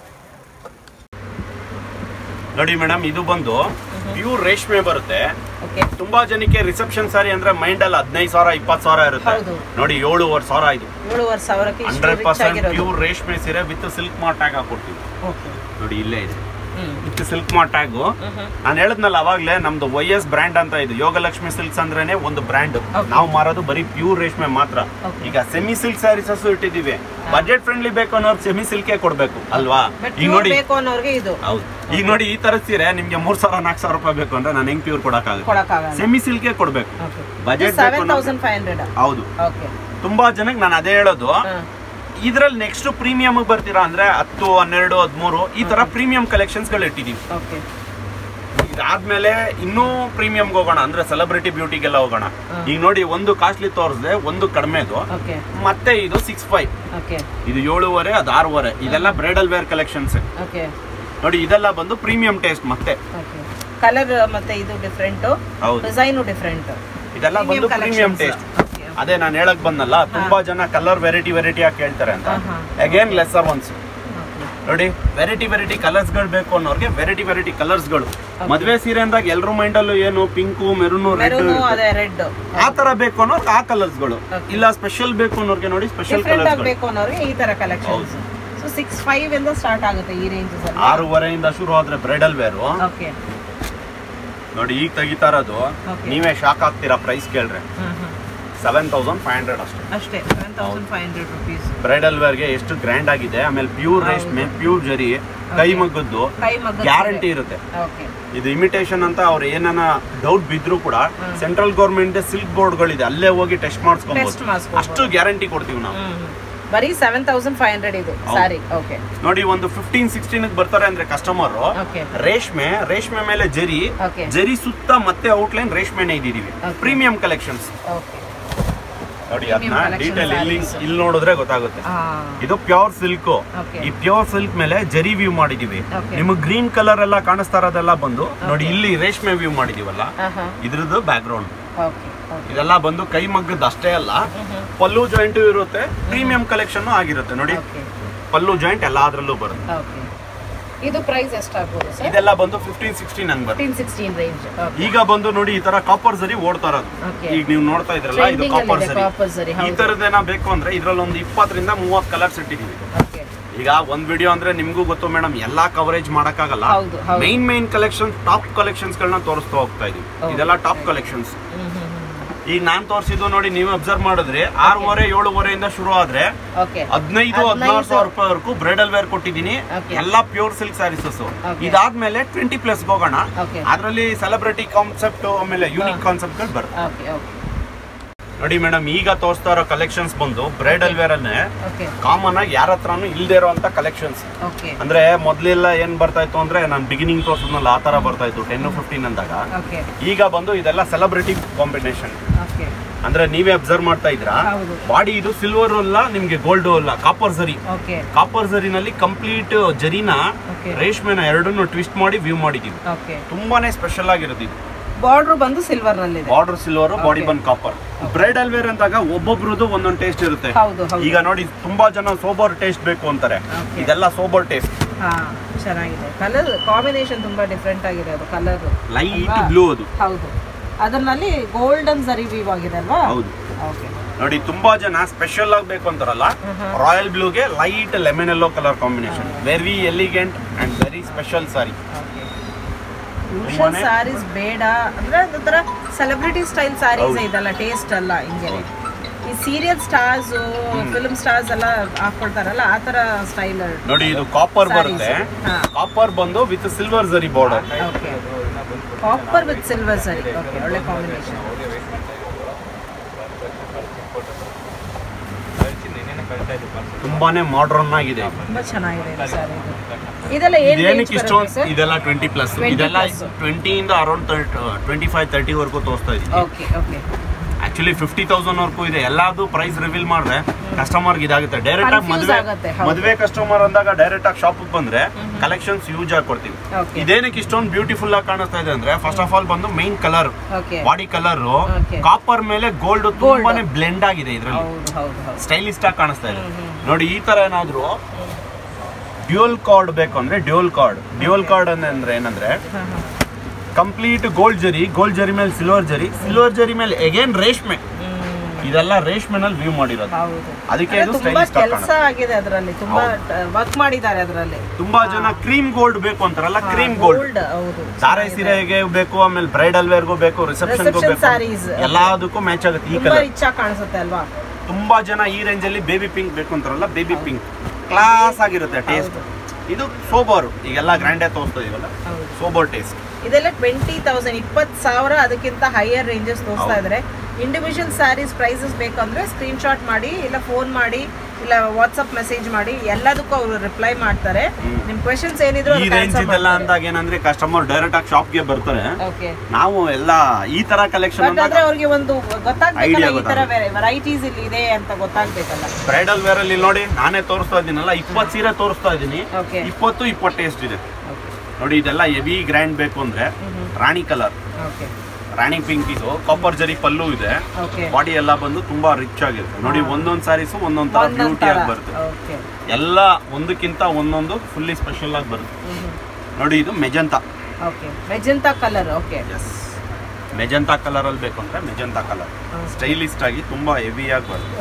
S2: ನೋಡಿ ಮೇಡಮ್ ಇದು ಬಂದು ಪ್ಯೂರ್ ರೇಷ್ಮೆ ಬರುತ್ತೆ
S4: ಓಕೆ
S2: ತುಂಬಾ ಜನಕ್ಕೆ ರಿಸೆಪ್ಷನ್ ಸಾರಿ ಅಂದ್ರೆ ಮೈಂಡ್ ಅಲ್ಲಿ ಹದಿನೈದು ಸಾವಿರ ಇಪ್ಪತ್ತು ಸಾವಿರ ಇರುತ್ತೆ
S4: ಹೌದು.
S2: ನೋಡಿ ಏಳುವರೆ ಸಾವಿರ ಇದು
S4: ಏಳುವರೆ ಸಾವಿರಕ್ಕೆ ಇಷ್ಟು
S2: ಹಂಡ್ರೆಡ್
S4: ರಿಚ್
S2: ಪರ್ಸೆಂಟ್
S4: ಆಗಿರೋದು
S2: ಪ್ಯೂರ್ ರೇಷ್ಮೆ ಸೀರೆ ವಿತ್ ಸಿಲ್ಕ್ ಮಾರ್ಟ್ ಟ್ಯಾಗ್ ಹಾಕೊಡ್ತೀವಿ
S4: ಓಕೆ
S2: ನೋಡಿ ಇಲ್ಲೇ ಇದೆ
S4: ಹ್ಮ್
S2: ವಿತ್ ಸಿಲ್ಕ್ ಮಾರ್ಟ್ ಟ್ಯಾಗು ನಾನು ಹೇಳಿದ್ನಲ್ಲ ಅವಾಗ್ಲೇ ನಮ್ದು ವೈ ಎಸ್ ಬ್ರ್ಯಾಂಡ್ ಅಂತ ಇದು ಯೋಗಲಕ್ಷ್ಮಿ ಸಿಲ್ಕ್ಸ್ ಅಂದ್ರೇನೆ ಒಂದು ಬ್ರ್ಯಾಂಡ್ ನಾವು ಮಾರೋದು ಬರೀ ಪ್ಯೂರ್ ರೇಷ್ಮೆ ಮಾತ್ರ
S4: Okay.
S2: ಈಗ ಸೆಮಿ ಸಿಲ್ಕ್ ಸ್ಯಾರೀಸಸ್ ಇಟ್ಟಿದೀವಿ ಬಜೆಟ್ ಫ್ರೆಂಡ್ಲಿ ಬೇಕು ಅನ್ನೋರು ಸೆಮಿ ಸಿಲ್ಕೆ ಕೊಡ್ಬೇಕು ಅಲ್ವಾ
S4: ಬಟ್
S2: ಈಗ ನೋಡಿ
S4: ಬೇಕು ಅನ್ನೋರ್ಗೆ ಇದು
S2: ಹೌದು ಈಗ ನೋಡಿ ಈ ತರ ಸೀರೆ ನಿಮ್ಗೆ ಮೂರ್ ಸಾವಿರ ನಾಲ್ಕು ಸಾವಿರ ರೂಪಾಯಿ ಬೇಕು ಅಂದ್ರೆ ನಾನು ಹೆಂಗ್ ಪ್ಯೂರ್ ಕೊಡಕ್ಕಾಗುತ್ತೆ
S4: ಕೊಡಕ್ಕಾಗಲ್ಲ
S2: ಸೆಮಿ ಸಿಲ್ಕೆ ಕೊಡ್ಬೇಕು
S4: okay
S2: budget
S4: seven thousand five hundred
S2: ಹೌದು
S4: ಓಕೆ
S2: ತುಂಬಾ ಜನಕ್ಕೆ ನಾನು ಅದೇ ಹೇಳೋದು ಇದ್ರಲ್ಲಿ ನೆಕ್ಸ್ಟ್ ಪ್ರೀಮಿಯಂ ಬರ್ತೀರಾ ಅಂದ್ರೆ ಹತ್ತು ಹನ್ನೆರಡು ಹದಿಮೂರು ಈ ತರ ಪ್ರೀಮಿಯಂ ಕಲೆಕ್ಷನ್ಸ್ ಗಳು ಇಟ್ಟಿದೀವಿ
S4: ಓಕೆ
S2: ಇದಾದ್ಮೇಲೆ ಇನ್ನೂ ಪ್ರೀಮಿಯಂಗೆ ಹೋಗೋಣ ಅಂದ್ರೆ ಸೆಲೆಬ್ರಿಟಿ ಬ್ಯೂಟಿಗೆಲ್ಲ ಹೋಗೋಣ ಈಗ ನೋಡಿ ಒಂದು ಕಾಸ್ಟ್ಲಿ ತೋರಿಸ್ದೆ ಒಂದು ಕಡಿಮೆದು
S4: ಓಕೆ
S2: ಮತ್ತೆ ಇದು ಸಿಕ್ಸ್ ಫೈವ್
S4: ಓಕೆ
S2: ಇದು ಏಳುವರೆ ಅದು ಆರೂವರೆ ಇದೆಲ್ಲ ಬ್ರೈಡಲ್ ವೇರ್ ಕಲೆಕ್ಷನ್ಸ್
S4: ಓಕೆ
S2: ನೋಡಿ ಇದೆಲ್ಲ ಬಂದು ಪ್ರೀಮಿಯಂ ಟೇಸ್ಟ್ ಮತ್ತೆ
S4: ಓಕೆ ಕಲರ್ ಮತ್ತೆ ಇದು ಡಿಫ್ರೆಂಟ್
S2: ಹೌದು
S4: ಡಿಸೈನು ಡಿಫ್ರೆಂಟ್
S2: ಇದೆಲ್ಲ ಬಂದು ಪ್ರೀಮಿಯಂ ಟೇಸ್ಟ್
S4: ಓಕೆ
S2: ಅದೇ ನಾನು ಹೇಳಕ್ ಬಂದಲ್ಲ ತುಂಬಾ ಜನ ಕಲರ್ ವೆರೈಟಿ ವೆರೈಟಿ ಆಗಿ ಕೇಳ್ತಾರೆ ಅಂತ
S4: ಹಾ,
S2: ಅಗೇನ್ ಲೆಸರ್ ಒನ್ಸ್ ನೋಡಿ ವೆರೈಟಿ ವೆರೈಟಿ ಕಲರ್ಸ್ ಗಳು ಬೇಕು ಅನ್ನೋರ್ಗೆ ವೆರೈಟಿ ವೆರೈಟಿ ಕಲರ್ಸ್ ಗಳು ಮದ್ವೆ ಸೀರೆ ಅಂದಾಗ ಎಲ್ರ ಮೈಂಡ್ ಅಲ್ಲೂ ಏನು ಪಿಂಕು ಮೆರೂನು ರೆಡ್
S4: ಮೆರೂನು ಅದೇ ರೆಡ್
S2: ಆ ತರ ಬೇಕು ಅನ್ನೋರ್ಗೆ ಆ ಕಲರ್ಸ್ ಗಳು ಇಲ್ಲ ಸ್ಪೆಷಲ್ ಬೇಕು ಅನ್ನೋರ್ಗೆ ನೋಡಿ ಸ್ಪೆಷಲ್
S4: ಡಿಫ್ರೆಂಟ್
S2: ಕಲರ್ಸ್
S4: ಆಗಬೇಕು ಅನ್ನೋರಿಗೆ ಈ ತರ ಕಲೆಕ್ಷನ್ಸ್ ಸೊ ಸಿಕ್ಸ್ ಫೈವ್ ಇಂದ ಸ್ಟಾರ್ಟ್ ಆಗುತ್ತೆ ಈ ರೇಂಜಸ್ ಅಲ್ಲಿ
S2: ಆರೂವರೆಯಿಂದ ಶುರು ಆದ್ರೆ ಬ್ರೈಡಲ್ ವೇರು
S4: ಓಕೆ
S2: ನೋಡಿ ಈಗ ತೆಗಿತಾ ಇರೋದು
S4: Okay.
S2: ನೀವೇ ಶಾಕ್ ಆಗ್ತೀರಾ ಪ್ರೈಸ್ ಕೇಳ್ರೆ
S4: ಹ್ಮ್ ಹ್ಮ್
S2: ಸೆವೆನ್ ತೌಸಂಡ್ ಫೈವ್ ಹಂಡ್ರೆಡ್ ಅಷ್ಟೇ
S4: ಅಷ್ಟೇ seven thousand five hundred rupees
S2: bridal ವೇರ್ಗೆ ಎಷ್ಟು ಗ್ರ್ಯಾಂಡ್ ಆಗಿದೆ ಆಮೇಲೆ ಪ್ಯೂರ್ ರೇಷ್ಮೆ ಪ್ಯೂರ್ ಜರಿ ಕೈ ಮಗ್ಗದ್ದು
S4: ಕೈ ಮಗ್ಗದ
S2: ಗ್ಯಾರಂಟಿ ಇರುತ್ತೆ
S4: ಓಕೆ
S2: ಇದು ಇಮಿಟೇಷನ್ ಅಂತ ಅವ್ರು ಏನನ ಡೌಟ್ ಬಿದ್ರು ಕೂಡ ಸೆಂಟ್ರಲ್ ಗೌರ್ಮೆಂಟ್ ಸಿಲ್ಕ್ ಬೋರ್ಡ್ಗಳಿದೆ ಅಲ್ಲೇ ಹೋಗಿ ಟೆಸ್ಟ್
S4: ಟೆಸ್ಟ್
S2: ಮಾಡಿಸ್ಕೊಬಹುದು
S4: ಮಾಡಿಸ್ಬೋದು
S2: ಅಷ್ಟು ಗ್ಯಾರಂಟಿ ಕೊಡ್ತೀವಿ ನಾವು
S4: ಹ್ಮ್ ಬರೀ ಸೆವೆನ್ ತೌಸಂಡ್ ಫೈವ್ ಹಂಡ್ರೆಡ್ ಇದು ಸಾರಿ ಓಕೆ
S2: ನೋಡಿ ಒಂದು ಫಿಫ್ಟೀನ್ ಸಿಕ್ಸ್ಟೀನ್ ಬರ್ತಾರೆ ಅಂದ್ರೆ ಕಸ್ಟಮರ್
S4: ಓಕೆ
S2: ರೇಷ್ಮೆ ರೇಷ್ಮೆ ಮೇಲೆ ಜರಿ
S4: ಓಕೆ
S2: ಜರಿ ಸುತ್ತ ಮತ್ತೆ ಔಟ್ಲೈನ್ ರೇಷ್ಮೆನೆ ಇದ್ದೀವಿ
S4: Okay.
S2: ಪ್ರೀಮಿಯಂ ಕಲೆಕ್ಷನ್ಸ್
S4: ಓಕೆ
S2: ನೋಡಿ
S4: Premium
S2: ಅದನ್ನ
S4: collection
S2: ಡೀಟೇಲ್ ಇಲ್ಲಿ
S4: sarees.
S2: ಇಲ್ಲಿ ನೋಡಿದ್ರೆ ಗೊತ್ತಾಗುತ್ತೆ
S4: ಹಾ
S2: ಇದು ಪ್ಯೂರ್ ಸಿಲ್ಕ್
S4: Okay.
S2: ಈ ಪ್ಯೂರ್ ಸಿಲ್ಕ್ ಮೇಲೆ ಜರಿ ವ್ಯೂ ಮಾಡಿದೀವಿ
S4: Okay.
S2: ನಿಮಗೆ ಗ್ರೀನ್ ಕಲರ್ ಎಲ್ಲ ಕಾಣಿಸ್ತಾ ಇರೋದೆಲ್ಲ ಬಂದು ನೋಡಿ ಇಲ್ಲಿ ರೇಷ್ಮೆ ವ್ಯೂ ಮಾಡಿದೀವಲ್ಲ
S4: ಆಹಾ
S2: ಇದ್ರದ್ದು ಬ್ಯಾಕ್ ಗ್ರೌಂಡ್
S4: ಓಕೆ ಓಕೆ
S2: ಇದೆಲ್ಲ ಬಂದು ಕೈ ಮಗ್ಗದ ಅಷ್ಟೇ ಅಲ್ಲ ಪಲ್ಲು ಜಾಯಿಂಟ್ ಇರುತ್ತೆ ಪ್ರೀಮಿಯಂ ಕಲೆಕ್ಷನ್ ಆಗಿರುತ್ತೆ ನೋಡಿ
S4: ಓಕೆ
S2: ಪಲ್ಲು ಜಾಯಿಂಟ್ ಎಲ್ಲಾದ್ರಲ್ಲೂ ಬರುತ್ತೆ
S4: ಓಕೆ ಇದು ಪ್ರೈಸ್ ಎಷ್ಟಾಗ್ಬೋದು ಸರ್
S2: ಇದೆಲ್ಲ ಬಂದು ಫಿಫ್ಟೀನ್ ಸಿಕ್ಸ್ಟೀನ್ ಹಂಗ್ ಬರುತ್ತೆ
S4: ಫಿಫ್ಟೀನ್ ಸಿಕ್ಸ್ಟೀನ್ ರೇಂಜ್ ಓಕೆ
S2: ಈಗ ಬಂದು ನೋಡಿ ಈ ತರ ಕಾಪರ್ ಸರಿ ಓಡ್ತಾ ಇರೋದು
S4: Okay.
S2: ಈಗ ನೀವು ನೋಡ್ತಾ ಇದ್ರಲ್ಲ ಇದು
S4: Trending
S2: ಕಾಪರ್
S4: ಅಲ್ಲಿದೆ
S2: ಸರಿ
S4: copper ಸರಿ,
S2: ಈ
S4: ಹೌದು.
S2: ತರದೇನ ಬೇಕು ಅಂದ್ರೆ ಇದ್ರಲ್ಲಿ ಒಂದು ಇಪ್ಪತ್ತರಿಂದ ಮೂವತ್ತು ಕಲರ್ಸ್ ಇಟ್ಟಿದೀವಿ
S4: ಓಕೆ
S2: ಈಗ ಒಂದ್ ವಿಡಿಯೋ ಅಂದ್ರೆ ನಿಮ್ಗೂ ಗೊತ್ತು ಮೇಡಮ್ ಎಲ್ಲಾ ಕವರೇಜ್ ಮಾಡಕ್ಕಾಗಲ್ಲ
S4: ಹೌದು, ಹೌದು.
S2: Main main collection top collections ಗಳನ್ನ ತೋರಿಸ್ತಾ ಹೋಗ್ತಾ ಇದೀವಿ ಇದೆಲ್ಲ ಟಾಪ್ ಕಲೆಕ್ಷನ್ಸ್ ಈಗ ನಾನ್ ತೋರಿಸಿದ್ದು ನೋಡಿ ನೀವು ಅಬ್ಸರ್ವ್ ಮಾಡಿದ್ರೆ ಆರೂವರೆ ಏಳುವರೆಯಿಂದ ಶುರು ಆದ್ರೆ
S4: ಓಕೆ
S2: ಹದಿನೈದು ಹದಿನಾರು ಸಾವಿರ ರೂಪಾಯಿವರೆಗೂ ಬ್ರೈಡಲ್ ವೇರ್ ಕೊಟ್ಟಿದ್ದೀನಿ
S4: Okay.
S2: ಎಲ್ಲಾ ಪ್ಯೂರ್ ಸಿಲ್ಕ್ ಸ್ಯಾರೀಸಸ್
S4: Okay.
S2: ಇದಾದ್ಮೇಲೆ ಟ್ವೆಂಟಿ ಪ್ಲಸ್ ಹೋಗೋಣ
S4: Okay.
S2: ಅದ್ರಲ್ಲಿ ಸೆಲೆಬ್ರಿಟಿ ಕಾನ್ಸೆಪ್ಟ್ ಆಮೇಲೆ ಯೂನಿಕ್ ಕಾನ್ಸೆಪ್ಟ್ ಗಳು ಬರುತ್ತೆ
S4: ಓಕೆ ಓಕೆ
S2: ನೋಡಿ ಮೇಡಮ್ ಈಗ ತೋರಿಸ್ತಾ ಇರೋ ಕಲೆಕ್ಷನ್ಸ್ ಬಂದು ಬ್ರೈಡಲ್ ವೇರ್ ಅನ್ನೇ
S4: ಓಕೆ
S2: ಕಾಮನ್ ಆಗಿ ಯಾರ ಹತ್ರನೂ ಇಲ್ದೇ ಇರೋಂತ ಕಲೆಕ್ಷನ್ಸ್
S4: ಓಕೆ
S2: ಅಂದ್ರೆ ಮೊದ್ಲೆಲ್ಲ ಏನ್ ಬರ್ತಾ ಇತ್ತು ಅಂದ್ರೆ ನಾನು ಬಿಗಿನಿಂಗ್ ತೋರ್ಸದ್ನಲ್ಲ ಆ ತರ ಬರ್ತಾ ಇತ್ತು ಟೆನ್ ಫಿಫ್ಟೀನ್ ಅಂದಾಗ
S4: ಓಕೆ
S2: ಈಗ ಬಂದು ಇದೆಲ್ಲ ಸೆಲೆಬ್ರಿಟಿ ಕಾಂಬಿನೇಷನ್
S4: ಓಕೆ
S2: ಅಂದ್ರೆ ನೀವೇ ಅಬ್ಸರ್ವ್ ಮಾಡ್ತಾ ಇದ್ರಾ
S4: ಹೌದು.
S2: ಬಾಡಿ ಇದು ಸಿಲ್ವರ್ ಅಲ್ಲ ನಿಮ್ಗೆ ಗೋಲ್ಡ್ ಅಲ್ಲ ಕಾಪರ್ ಜರಿ
S4: ಓಕೆ
S2: ಕಾಪರ್ ಜರಿನಲ್ಲಿ ಕಂಪ್ಲೀಟ್ ಜರಿನ
S4: Okay.
S2: ರೇಷ್ಮೆನ ಎರಡನ್ನು ಟ್ವಿಸ್ಟ್ ಮಾಡಿ ವ್ಯೂ ಮಾಡಿದೀವಿ
S4: ಓಕೆ
S2: ತುಂಬಾನೇ ಸ್ಪೆಷಲ್ ಆಗಿರೋದು ಇದು
S4: ಬಾರ್ಡರ್ ಬಂದು ಸಿಲ್ವರ್ ನಲ್ಲಿದೆ
S2: ಬಾರ್ಡರ್ ಸಿಲ್ವರ್ ಬಾಡಿ ಬಂದ್ ಕಾಪರ್ ಬ್ರೈಡಲ್ ವೇರ್ ಅಂದಾಗ ಒಬ್ಬೊಬ್ರದ್ದು ಒಂದೊಂದು ಟೇಸ್ಟ್ ಇರುತ್ತೆ
S4: ಹೌದು ಹೌದು
S2: ಈಗ ನೋಡಿ ತುಂಬಾ ಜನ ಸೋಬರ್ ಟೇಸ್ಟ್ ಬೇಕು ಅಂತಾರೆ
S4: Okay.
S2: ಇದೆಲ್ಲ ಸೋಬರ್ ಟೇಸ್ಟ್
S4: ಹಾ ಚೆನ್ನಾಗಿದೆ ಕಲರ್ ಕಾಂಬಿನೇಷನ್ ತುಂಬಾ ಡಿಫ್ರೆಂಟ್ ಆಗಿದೆ ಅದು ಕಲರ್
S2: ಲೈಟ್ ಬ್ಲೂ ಅದು
S4: ಹೌದು ಅದರಲ್ಲಿ ಗೋಲ್ಡನ್ ಸರಿ ವೀವ್ ಆಗಿದೆ ಅಲ್ವಾ
S2: ಹೌದು
S4: ಓಕೆ
S2: ನೋಡಿ ತುಂಬಾ ಜನ ಸ್ಪೆಷಲ್ ಆಗಬೇಕು ಅಂತಾರಲ್ಲ ರಾಯಲ್ ಬ್ಲೂಗೆ light lemon yellow colour combination very elegant and very special sari
S4: usual
S2: ತುಂಬಾನೇ-
S4: ಸ್ಯಾರೀಸ್ ಬೇಡ ಅಂದ್ರೆ ಅದೊಂಥರ ಸೆಲೆಬ್ರಿಟಿ ಸ್ಟೈಲ್ ಸ್ಯಾರೀಸ್
S2: ಹೌದು.
S4: ಇದಲ್ಲ ಟೇಸ್ಟ್ ಅಲ್ಲ ಹಿಂಗೆ ಈ ಸೀರಿಯಲ್ ಸ್ಟಾರ್ಸ್ ಫಿಲ್ಮ್ ಸ್ಟಾರ್ಸ್ ಎಲ್ಲ ಹಾಕೊಳ್ತಾರಲ್ಲ ಆ ತರ ಸ್ಟೈಲ್
S2: ನೋಡಿ ಇದು ಕಾಪರ್
S4: Sarees.
S2: ಬರುತ್ತೆ
S4: ಹಾ.
S2: ಕಾಪರ್ ಬಂದು with silver zari border
S4: okay copper with silver ಸರಿ ಓಕೆ ಒಳ್ಳೆ ಕಾಂಬಿನೇಷನ್
S2: ತುಂಬಾನೇ ಮಾಡರ್ನ್ ಆಗಿದೆ
S4: ತುಂಬಾ ಚೆನ್ನಾಗಿದೆ ಇದು ಸ್ಯಾರಿ ಇದೆಲ್ಲ ಏನ್
S2: ಇದೇನಕ್ಕೆ
S4: range
S2: ಇಷ್ಟೊಂದು
S4: ಬರುತ್ತೆ sir?
S2: ಇದೆಲ್ಲ ಟ್ವೆಂಟಿ ಪ್ಲಸ್
S4: 20
S2: ಇದೆಲ್ಲ
S4: plus.
S2: ಟ್ವೆಂಟಿಯಿಂದ ಅರೌಂಡ್ ಟ್ವೆಂಟಿ ಫೈವ್ ತರ್ಟಿ ವರ್ಗೂ ತೋರಿಸ್ತಾ ಇದೀನಿ
S4: okay okay
S2: actually fifty thousand ವರ್ಗೂ ಇದೆ ಎಲ್ಲಾದು ಪ್ರೈಸ್ ರಿವೀಲ್ ಮಾಡಿದ್ರೆ ಕಸ್ಟಮರ್ಗೆ ಇದಾಗುತ್ತೆ ಡೈರೆಕ್ಟ್ ಆಗಿ
S4: Confuse
S2: ಮದುವೆ
S4: ಆಗುತ್ತೆ, ಹೌದು.
S2: ಮದುವೆ ಕಸ್ಟಮರ್ ಅಂದಾಗ ಡೈರೆಕ್ಟ್ ಆಗಿ ಶಾಪ್ ಬಂದ್ರೆ ಕಲೆಕ್ಷನ್ಸ್ ಯೂಸ್ ಆಗಿ ಕೊಡ್ತೀವಿ
S4: ಓಕೆ
S2: ಇದೇನಕ್ಕೆ ಇಷ್ಟೊಂದು ಬ್ಯೂಟಿಫುಲ್ ಆಗಿ ಕಾಣಿಸ್ತಾ ಇದೆ ಅಂದ್ರೆ ಫಸ್ಟ್ ಆಫ್ ಆಲ್ ಬಂದು main colour
S4: okay
S2: body colour
S4: Okay.
S2: Copper ಮೇಲೆ ಗೋಲ್ಡ್ ತುಂಬಾನೇ ಬ್ಲೆಂಡ್ ಆಗಿದೆ ಇದ್ರಲ್ಲಿ
S4: ಹೌದು ಹೌದು ಹೌದು
S2: ಸ್ಟೈಲಿಸ್ಟ್ ಆಗಿ ಕಾಣಿಸ್ತಾ ಇದೆ ನೋಡಿ ಈ ತರ ಏನಾದ್ರು ಡ್ಯೂಯಲ್ ಕಾರ್ಡ್ ಬೇಕು ಅಂದ್ರೆ ಡ್ಯೂಯಲ್ ಕಾರ್ಡ್ ಡ್ಯೂಯಲ್ ಕಾರ್ಡ್ ಅಂದ್ರೆ ಏನಂದ್ರೆ
S4: ಹಾ, ಹಾ.
S2: ಕಂಪ್ಲೀಟ್ ಗೋಲ್ಡ್ ಜರಿ ಗೋಲ್ಡ್ ಜರಿ ಮೇಲೆ ಸಿಲ್ವರ್ ಜರಿ ಸಿಲ್ವರ್ ಜರಿ ಮೇಲೆ ಎಗೇನ್ ರೇಷ್ಮೆ
S4: ಹ್ಮ್.
S2: ಇದೆಲ್ಲ ರೇಷ್ಮೆನಲ್ಲಿ ವ್ಯೂ ಮಾಡಿರೋದು
S4: ಹೌದು
S2: ಅದಕ್ಕೆ
S4: ಅಂದ್ರೆ
S2: ಇದು
S4: ತುಂಬಾ
S2: ಸ್ಟೈಲಿಸ್ಟ್ ಆಗಿ
S4: ಕೆಲಸ
S2: ಕಾಣುತ್ತೆ
S4: ಆಗಿದೆ ಅದರಲ್ಲಿ ತುಂಬಾ ವರ್ಕ್ ಮಾಡಿದ್ದಾರೆ ಅದರಲ್ಲಿ
S2: ತುಂಬಾ ಜನ ಕ್ರೀಮ್ ಗೋಲ್ಡ್ ಬೇಕು ಅಂತಾರಲ್ಲ ಕ್ರೀಮ್ ಗೋಲ್ಡ್
S4: ಗೋಲ್ಡ್ ಹೌದು
S2: ಧಾರೆ ಸೀರೆಗೆ ಬೇಕು ಆಮೇಲೆ ಬ್ರೈಡಲ್ ವೇರ್ಗೂ ಬೇಕು ರಿಸೆಪ್ಷನ್ಗೂ
S4: Reception
S2: ಬೇಕು
S4: sarees.
S2: ಎಲ್ಲದಕ್ಕೂ ಮ್ಯಾಚ್ ಆಗುತ್ತೆ ಈ
S4: ತುಂಬಾ
S2: ಕಲರ್
S4: ರಿಚ್ ಆಗಿ ಕಾಣಿಸುತ್ತೆ ಅಲ್ವಾ
S2: ತುಂಬಾ ಜನ ಈ ರೇಂಜ್ ಅಲ್ಲಿ ಬೇಬಿ ಪಿಂಕ್ ಬೇಕು ಅಂತಾರಲ್ಲ ಬೇಬಿ ಪಿಂಕ್ ಕ್ಲಾಸ್ ಆಗಿರುತ್ತೆ ಟೇಸ್ಟ್ ಇದು ಸೋಬರ್ ಈಗೆಲ್ಲ ಗ್ರ್ಯಾಂಡೇ ತೋರಿಸ್ತಾ ಇದೀವಲ್ಲ
S4: ಹೌದು
S2: ಸೋಬರ್ ಟೇಸ್ಟ್
S4: ಇದೆಲ್ಲ ಟ್ವೆಂಟಿ ತೌಸಂಡ್ ಇಪ್ಪತ್ತು ಸಾವಿರ ಅದಕ್ಕಿಂತ ಹೈಯರ್ ರೇಂಜಸ್ ತೋರಿಸ್ತಾ
S2: ಹೌದು.
S4: ಇದ್ದಾರೆ ಇಂಡಿವಿಜುವಲ್ ಸ್ಯಾರೀಸ್ ಪ್ರೈಸಸ್ ಬೇಕಂದ್ರೆ ಸ್ಕ್ರೀನ್ ಶಾಟ್ ಮಾಡಿ ಇಲ್ಲ ಫೋನ್ ಮಾಡಿ ಇಲ್ಲ ವಾಟ್ಸಪ್ ಮೆಸೇಜ್ ಮಾಡಿ ಎಲ್ಲದಕ್ಕೂ ಅವರು ರಿಪ್ಲೈ ಮಾಡ್ತಾರೆ ನಿಮ್ ಕ್ವೆಶನ್ಸ್ ಏನಿದ್ರು
S2: ಈ ರೇಂಜ್ ಇದೆಲ್ಲ ಅಂದಾಗ ಏನಂದ್ರೆ ಕಸ್ಟಮರ್ ಡೈರೆಕ್ಟ್ ಆಗಿ ಶಾಪ್ಗೆ ಬರ್ತಾರೆ
S4: ಓಕೆ
S2: ನಾವು ಎಲ್ಲ ಈ ತರ ಕಲೆಕ್ಷನ್
S4: ಬಟ್ ಆದ್ರೆ ಅವ್ರಿಗೆ ಒಂದು ಗೊತ್ತಾಗ್ಬೇಕಲ್ಲ
S2: Idea
S4: ಈ ತರ ವೆರೈಟೀಸ್ ಇಲ್ಲಿ ಇದೆ ಅಂತ ಗೊತ್ತಾಗ್ಬೇಕಲ್ಲ
S2: ಬ್ರೈಡಲ್ ವೇರ್ ಅಲ್ಲಿ ನೋಡಿ ನಾನೇ ತೋರಿಸ್ತಾ ಇದ್ದೀನಲ್ಲ ಇಪ್ಪತ್ತು ಸೀರೆ ತೋರಿಸ್ತಾ ಇದ್ದೀನಿ
S4: ಓಕೆ
S2: ಇಪ್ಪತ್ತು ಇಪ್ಪತ್ತು ಟೇಸ್ಟ್ ಇದೆ ನೋಡಿ ಇದೆಲ್ಲ ಹೆವಿ ಗ್ರ್ಯಾಂಡ್ ಬೇಕು ಅಂದ್ರೆ ರಾಣಿ ಕಲರ್
S4: ಓಕೆ
S2: ರಾಣಿ ಪಿಂಕ್ ಇದು ಕಾಪರ್ ಜರಿ ಪಲ್ಲು ಇದೆ
S4: ಓಕೆ
S2: ಬಾಡಿ ಎಲ್ಲ ಬಂದು ತುಂಬಾ ರಿಚ್ ಆಗಿದೆ ನೋಡಿ ಒಂದೊಂದ್ ಸ್ಯಾರೀಸ್ ಒಂದೊಂದ್ ತರ ಬ್ಯೂಟಿ ಆಗಿ ಬರುತ್ತೆ
S4: ಓಕೆ
S2: ಎಲ್ಲ ಒಂದಕ್ಕಿಂತ ಒಂದೊಂದು ಫುಲ್ಲಿ ಸ್ಪೆಷಲ್ ಆಗಿ ಬರುತ್ತೆ ನೋಡಿ ಇದು magenta
S4: okay magenta colour okay
S2: yes magenta colour ಅಲ್ಲಿ ಬೇಕು ಅಂದ್ರೆ ಮೆಜಂತಾ ಕಲರ್ ಸ್ಟೈಲಿಸ್ಟ್ ಆಗಿ ತುಂಬಾ ಹೆವಿ ಆಗಿ ಬರುತ್ತೆ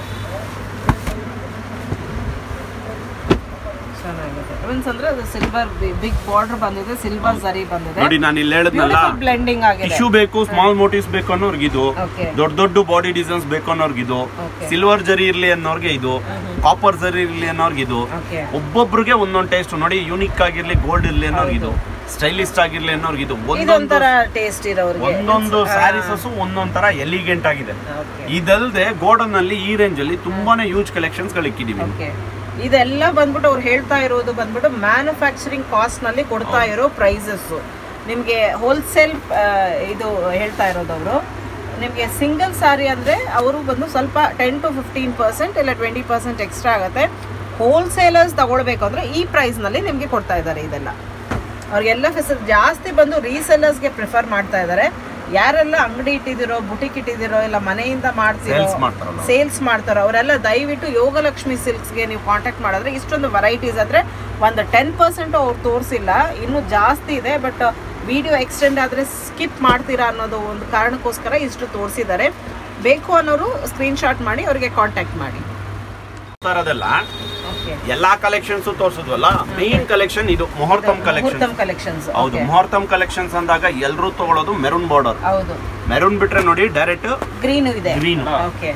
S4: ಚೆನ್ನಾಗಿದೆ ಮೀನ್ಸ್ ಅಂದ್ರೆ ಅದು ಸಿಲ್ವರ್ ಬಿಗ್ ಬಾರ್ಡರ್ ಬಂದಿದೆ ಸಿಲ್ವರ್ ಜರಿ ಬಂದಿದೆ
S2: ನೋಡಿ ನಾನು ಇಲ್ಲಿ ಹೇಳಿದ್ನಲ್ಲ
S4: ಬ್ಲೆಂಡಿಂಗ್ ಆಗಿದೆ
S2: ಟಿಶ್ಯೂ ಬೇಕು ಸ್ಮಾಲ್ ಮೋಟಿವ್ಸ್ ಬೇಕು ಅನ್ನೋರ್ಗಿದು
S4: ಓಕೆ
S2: ದೊಡ್ಡ ದೊಡ್ಡ ಬಾಡಿ ಡಿಸೈನ್ಸ್ ಬೇಕು ಅನ್ನೋರ್ಗಿದು
S4: Okay.
S2: ಸಿಲ್ವರ್ ಜರಿ ಇರ್ಲಿ ಅನ್ನೋರ್ಗೆ ಇದು ಕಾಪರ್ ಜರಿ ಇರ್ಲಿ ಅನ್ನೋರ್ಗಿದು
S4: ಓಕೆ
S2: ಒಬ್ಬೊಬ್ರಿಗೆ ಒಂದೊಂದು ಟೇಸ್ಟ್ ನೋಡಿ ಯೂನಿಕ್ ಆಗಿರ್ಲಿ ಗೋಲ್ಡ್ ಇರ್ಲಿ ಅನ್ನೋರ್ಗಿದು ಸ್ಟೈಲಿಸ್ಟ್ ಆಗಿರ್ಲಿ ಅನ್ನೋರ್ಗಿದು ಒಂದೊಂದು
S4: ಇದೊಂಥರ ಟೇಸ್ಟ್ ಇರೋರಿಗೆ
S2: ಒಂದೊಂದು ಸ್ಯಾರೀಸಸ್ ಒಂದೊಂದ್ ತರ ಎಲಿಗೆಂಟ್ ಆಗಿದೆ
S4: ಓಕೆ
S2: ಇದಲ್ದೆ ಗೋಡನ್ ಅಲ್ಲಿ ಈ ರೇಂಜ್ ಅಲ್ಲಿ ತುಂಬಾನೇ ಯೂಜ್ ಕಲೆಕ್ಷನ್ಸ್ ಗಳು ಇಕ್ಕಿದೀವಿ
S4: ಓಕೆ ಇದೆಲ್ಲ ಬಂದ್ಬಿಟ್ಟು ಅವ್ರು ಹೇಳ್ತಾ ಇರೋದು ಬಂದ್ಬಿಟ್ಟು ಮ್ಯಾನುಫ್ಯಾಕ್ಚರಿಂಗ್ ಕಾಸ್ಟ್ ನಲ್ಲಿ ಕೊಡ್ತಾ ಇರೋ ಪ್ರೈಸಸ್ ನಿಮಗೆ ಹೋಲ್ಸೇಲ್ ಇದು ಹೇಳ್ತಾ ಇರೋದು ಅವರು ನಿಮಗೆ ಸಿಂಗಲ್ ಸಾರಿ ಅಂದರೆ ಅವರು ಬಂದು ಸ್ವಲ್ಪ ಟೆನ್ ಟು ಫಿಫ್ಟೀನ್ ಪರ್ಸೆಂಟ್ ಇಲ್ಲ ಟ್ವೆಂಟಿ ಪರ್ಸೆಂಟ್ ಎಕ್ಸ್ಟ್ರಾ ಆಗುತ್ತೆ ಹೋಲ್ಸೇಲರ್ಸ್ ತಗೊಳ್ಬೇಕು ಅಂದರೆ ಈ ಪ್ರೈಸ್ನಲ್ಲಿ ನಿಮಗೆ ಕೊಡ್ತಾ ಇದ್ದಾರೆ ಇದೆಲ್ಲ ಅವ್ರಿಗೆಲ್ಲ ಫೆಸಿಲ್ ಜಾಸ್ತಿ ಬಂದು ರೀಸೆಲ್ಲರ್ಸ್ಗೆ ಪ್ರಿಫರ್ ಮಾಡ್ತಾ ಇದ್ದಾರೆ ಯಾರೆಲ್ಲ ಅಂಗಡಿ ಇಟ್ಟಿದ್ದೀರೋ ಬುಟಿಕ್ ಇಟ್ಟಿದ್ದೀರೋ ಇಲ್ಲ ಮನೆಯಿಂದ ಮಾಡ್ತಿರೋ
S2: ಸೇಲ್ಸ್ ಮಾಡ್ತಾರಲ್ಲ
S4: ಸೇಲ್ಸ್ ಮಾಡ್ತಾರೋ ಅವರೆಲ್ಲ ದಯವಿಟ್ಟು ಯೋಗಲಕ್ಷ್ಮಿ ಸಿಲ್ಕ್ಸ್ಗೆ ನೀವು ಕಾಂಟ್ಯಾಕ್ಟ್ ಮಾಡಿದ್ರೆ ಇಷ್ಟೊಂದು ವೆರೈಟೀಸ್ ಅಂದರೆ ಒಂದು ಟೆನ್ ಪರ್ಸೆಂಟ್ ಅವ್ರು ತೋರಿಸಿಲ್ಲ ಇನ್ನೂ ಜಾಸ್ತಿ ಇದೆ ಬಟ್ ವಿಡಿಯೋ ಎಕ್ಸ್ಟೆಂಡ್ ಆದರೆ ಸ್ಕಿಪ್ ಮಾಡ್ತೀರಾ ಅನ್ನೋದು ಒಂದು ಕಾರಣಕ್ಕೋಸ್ಕರ ಇಷ್ಟು ತೋರಿಸಿದ್ದಾರೆ ಬೇಕು ಅನ್ನೋರು ಸ್ಕ್ರೀನ್ಶಾಟ್ ಮಾಡಿ ಅವರಿಗೆ ಕಾಂಟ್ಯಾಕ್ಟ್ ಮಾಡಿ
S2: ತರದೆಲ್ಲ
S4: ಓಕೆ
S2: ಎಲ್ಲಾ ಕಲೆಕ್ಷನ್ಸ್ ತೋರ್ಸಿದ್ವಲ್ಲ ಮೇನ್ ಕಲೆಕ್ಷನ್ ಇದು ಮುಹೂರ್ತಂ ಕಲೆಕ್ಷನ್
S4: ಮುಹೂರ್ತಂ ಕಲೆಕ್ಷನ್ಸ್
S2: ಹೌದು ಮುಹೂರ್ತಂ ಕಲೆಕ್ಷನ್ಸ್ ಅಂದಾಗ ಎಲ್ಲರೂ ತಗೊಳ್ಳೋದು ಮೆರೂನ್ ಬಾರ್ಡರ್
S4: ಹೌದು
S2: ಮೆರೂನ್ ಬಿಟ್ರೆ ನೋಡಿ ಡೈರೆಕ್ಟ್
S4: ಗ್ರೀನು ಇದೆ
S2: ಗ್ರೀನ್
S4: ಓಕೆ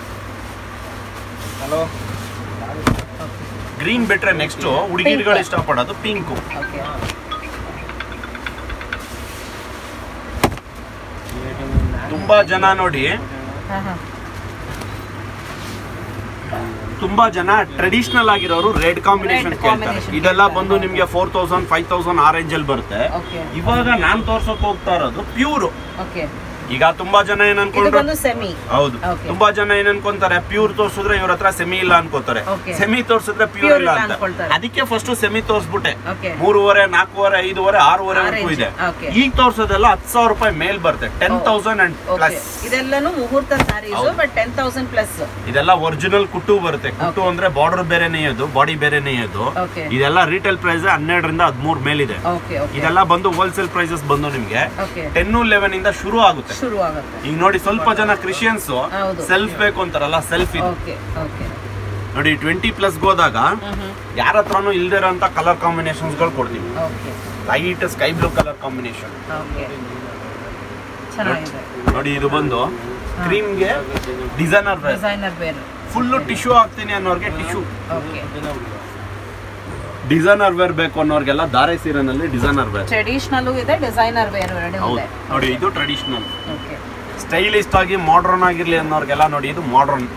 S3: ಹಲೋ
S2: ಗ್ರೀನ್ ಬಿಟ್ರೆ ನೆಕ್ಸ್ಟ್ ಹುಡುಗಿರುಗಳು ಇಷ್ಟಪಡೋದು ಪಿಂಕ್
S4: ಓಕೆ
S2: ತುಂಬಾ ಜನ ನೋಡಿ
S4: ಹಾಂ ಹಾಂ
S2: ತುಂಬಾ ಜನ ಟ್ರೆಡಿಷನಲ್ ಆಗಿರೋರು ರೆಡ್ ಕಾಂಬಿನೇಷನ್
S4: Red
S2: ಕೇಳ್ತಾರೆ
S4: combination
S2: ಇದೆಲ್ಲ
S4: ಕೇಳ್ತಾರೆ.
S2: ಬಂದು ನಿಮ್ಗೆ ಫೋರ್ ತೌಸಂಡ್ ಫೈವ್ ತೌಸಂಡ್ ಆ ರೇಂಜ್ ಅಲ್ಲಿ ಬರುತ್ತೆ
S4: ಓಕೆ
S2: ಇವಾಗ ನಾನ್ ತೋರ್ಸಕ್ ಹೋಗ್ತಾ ಇರೋದು ಪ್ಯೂರ್
S4: ಓಕೆ
S2: ಈಗ ತುಂಬಾ ಜನ ಏನ್
S4: ಇದು
S2: ಅನ್ಕೊಂಡ್ರು
S4: ಬಂದು ಸೆಮಿ
S2: ಹೌದು
S4: Okay.
S2: ತುಂಬಾ ಜನ ಏನ್ ಅನ್ಕೊಂತಾರೆ ಪ್ಯೂರ್ ತೋರ್ಸಿದ್ರೆ ಇವ್ರ ಹತ್ರ ಸೆಮಿ ಇಲ್ಲ ಅನ್ಕೋತಾರೆ
S4: Okay.
S2: ಸೆಮಿ ತೋರ್ಸಿದ್ರೆ ಪ್ಯೂರ್
S4: Pure
S2: ಇಲ್ಲ
S4: ಇಲ್ಲ
S2: ಅಂತ
S4: ಅನ್ಕೊಳ್ತಾರೆ.
S2: ಅದಕ್ಕೆ ಫಸ್ಟ್ ಸೆಮಿ ತೋರ್ಸ್ಬಿಟ್ಟೆ
S4: ಓಕೆ
S2: ಮೂರುವರೆ ನಾಲ್ಕೂವರೆ ಐದೂವರೆ ಆರೂವರೆವರೆಗೂ
S4: range.
S2: ಇದೆ
S4: Okay.
S2: ಈಗ ತೋರ್ಸೋದೆಲ್ಲ ಹತ್ತು ಸಾವಿರ ರೂಪಾಯಿ ಮೇಲ್ ಬರುತ್ತೆ ten thousand and
S4: okay
S2: plus
S4: ಇದೆಲ್ಲಾನು ಮುಹೂರ್ತ ಸ್ಯಾರೀಸ್
S2: ಹೌದು.
S4: ಬಟ್ ಟೆನ್ ತೌಸಂಡ್ ಪ್ಲಸ್
S2: ಇದೆಲ್ಲ ಒರಿಜಿನಲ್ ಕುಟ್ಟು ಬರುತ್ತೆ ಕುಟ್ಟು ಅಂದ್ರೆ ಬಾರ್ಡರ್ ಬೇರೆನೇ ಇದು ಬಾಡಿ ಬೇರೆನೇ ಇದು
S4: ಓಕೆ
S2: ಇದೆಲ್ಲ ರಿಟೇಲ್ ಪ್ರೈಸ್ ಹನ್ನೆರಡರಿಂದ ಹದಿಮೂರು ಮೇಲಿದೆ
S4: ಓಕೆ ಓಕೆ
S2: ಇದೆಲ್ಲ ಬಂದು ಹೋಲ್ಸೇಲ್ ಪ್ರೈಸಸ್ ಬಂದು ನಿಮ್ಗೆ
S4: ಓಕೆ
S2: ಟೆನ್ ಲೆವೆನ್ ಇಂದ ಶುರು ಆಗುತ್ತೆ
S4: ಶುರು ಆಗುತ್ತೆ
S2: ಈಗ ನೋಡಿ ಸ್ವಲ್ಪ ಜನ ಕ್ರಿಶ್ಚಿಯನ್ಸ್
S4: ಹೌದು.
S2: ಸೆಲ್ಫ್ ಬೇಕು ಅಂತಾರಲ್ಲ ಸೆಲ್ಫ್ ಇದು
S4: ಓಕೆ ಓಕೆ
S2: ನೋಡಿ ಟ್ವೆಂಟಿ ಪ್ಲಸ್ ಹೋದಾಗ ಯಾರ ಹತ್ರನೂ ಇಲ್ದೇ ಇರೋಂಥ ಕಲರ್ ಕಾಂಬಿನೇಷನ್ಸ್ ಗಳು ಕೊಡ್ತೀವಿ
S4: okay
S2: light sky blue colour combination
S4: okay ಚೆನ್ನಾಗಿದೆ
S2: ನೋಡಿ ಇದು ಬಂದು ಕ್ರೀಮ್ಗೆ ಡಿಸೈನರ್
S4: ಡಿಸೈನರ್ ಬೇರೆ
S2: ಫುಲ್ ಟಿಶ್ಯೂ ಹಾಕ್ತೀನಿ ಅನ್ನೋರ್ಗೆ ಟಿಶ್ಯೂ
S4: ಓಕೆ
S2: ಡಿಸೈನರ್ ವೇರ್ ಬೇಕು ಅನ್ನೋರ್ಗೆಲ್ಲ ದಾರೆ ಸೀರೆನಲ್ಲಿ ಡಿಸೈನರ್ ವೇರ್
S4: ಟ್ರೆಡಿಷನಲ್ ಇದೆ ಡಿಸೈನರ್ ಬೇರೆ ಎರಡು
S2: ಹೌದು
S4: ಇದೆ
S2: ನೋಡಿ ಇದು ಟ್ರೆಡಿಷನಲ್
S4: ಓಕೆ
S2: ಸ್ಟೈಲಿಸ್ಟ್ ಆಗಿ ಮಾಡರ್ನ್ ಆಗಿರ್ಲಿ ಅನ್ನೋರ್ಗೆಲ್ಲ ನೋಡಿ ಇದು ಮಾಡರ್ನ್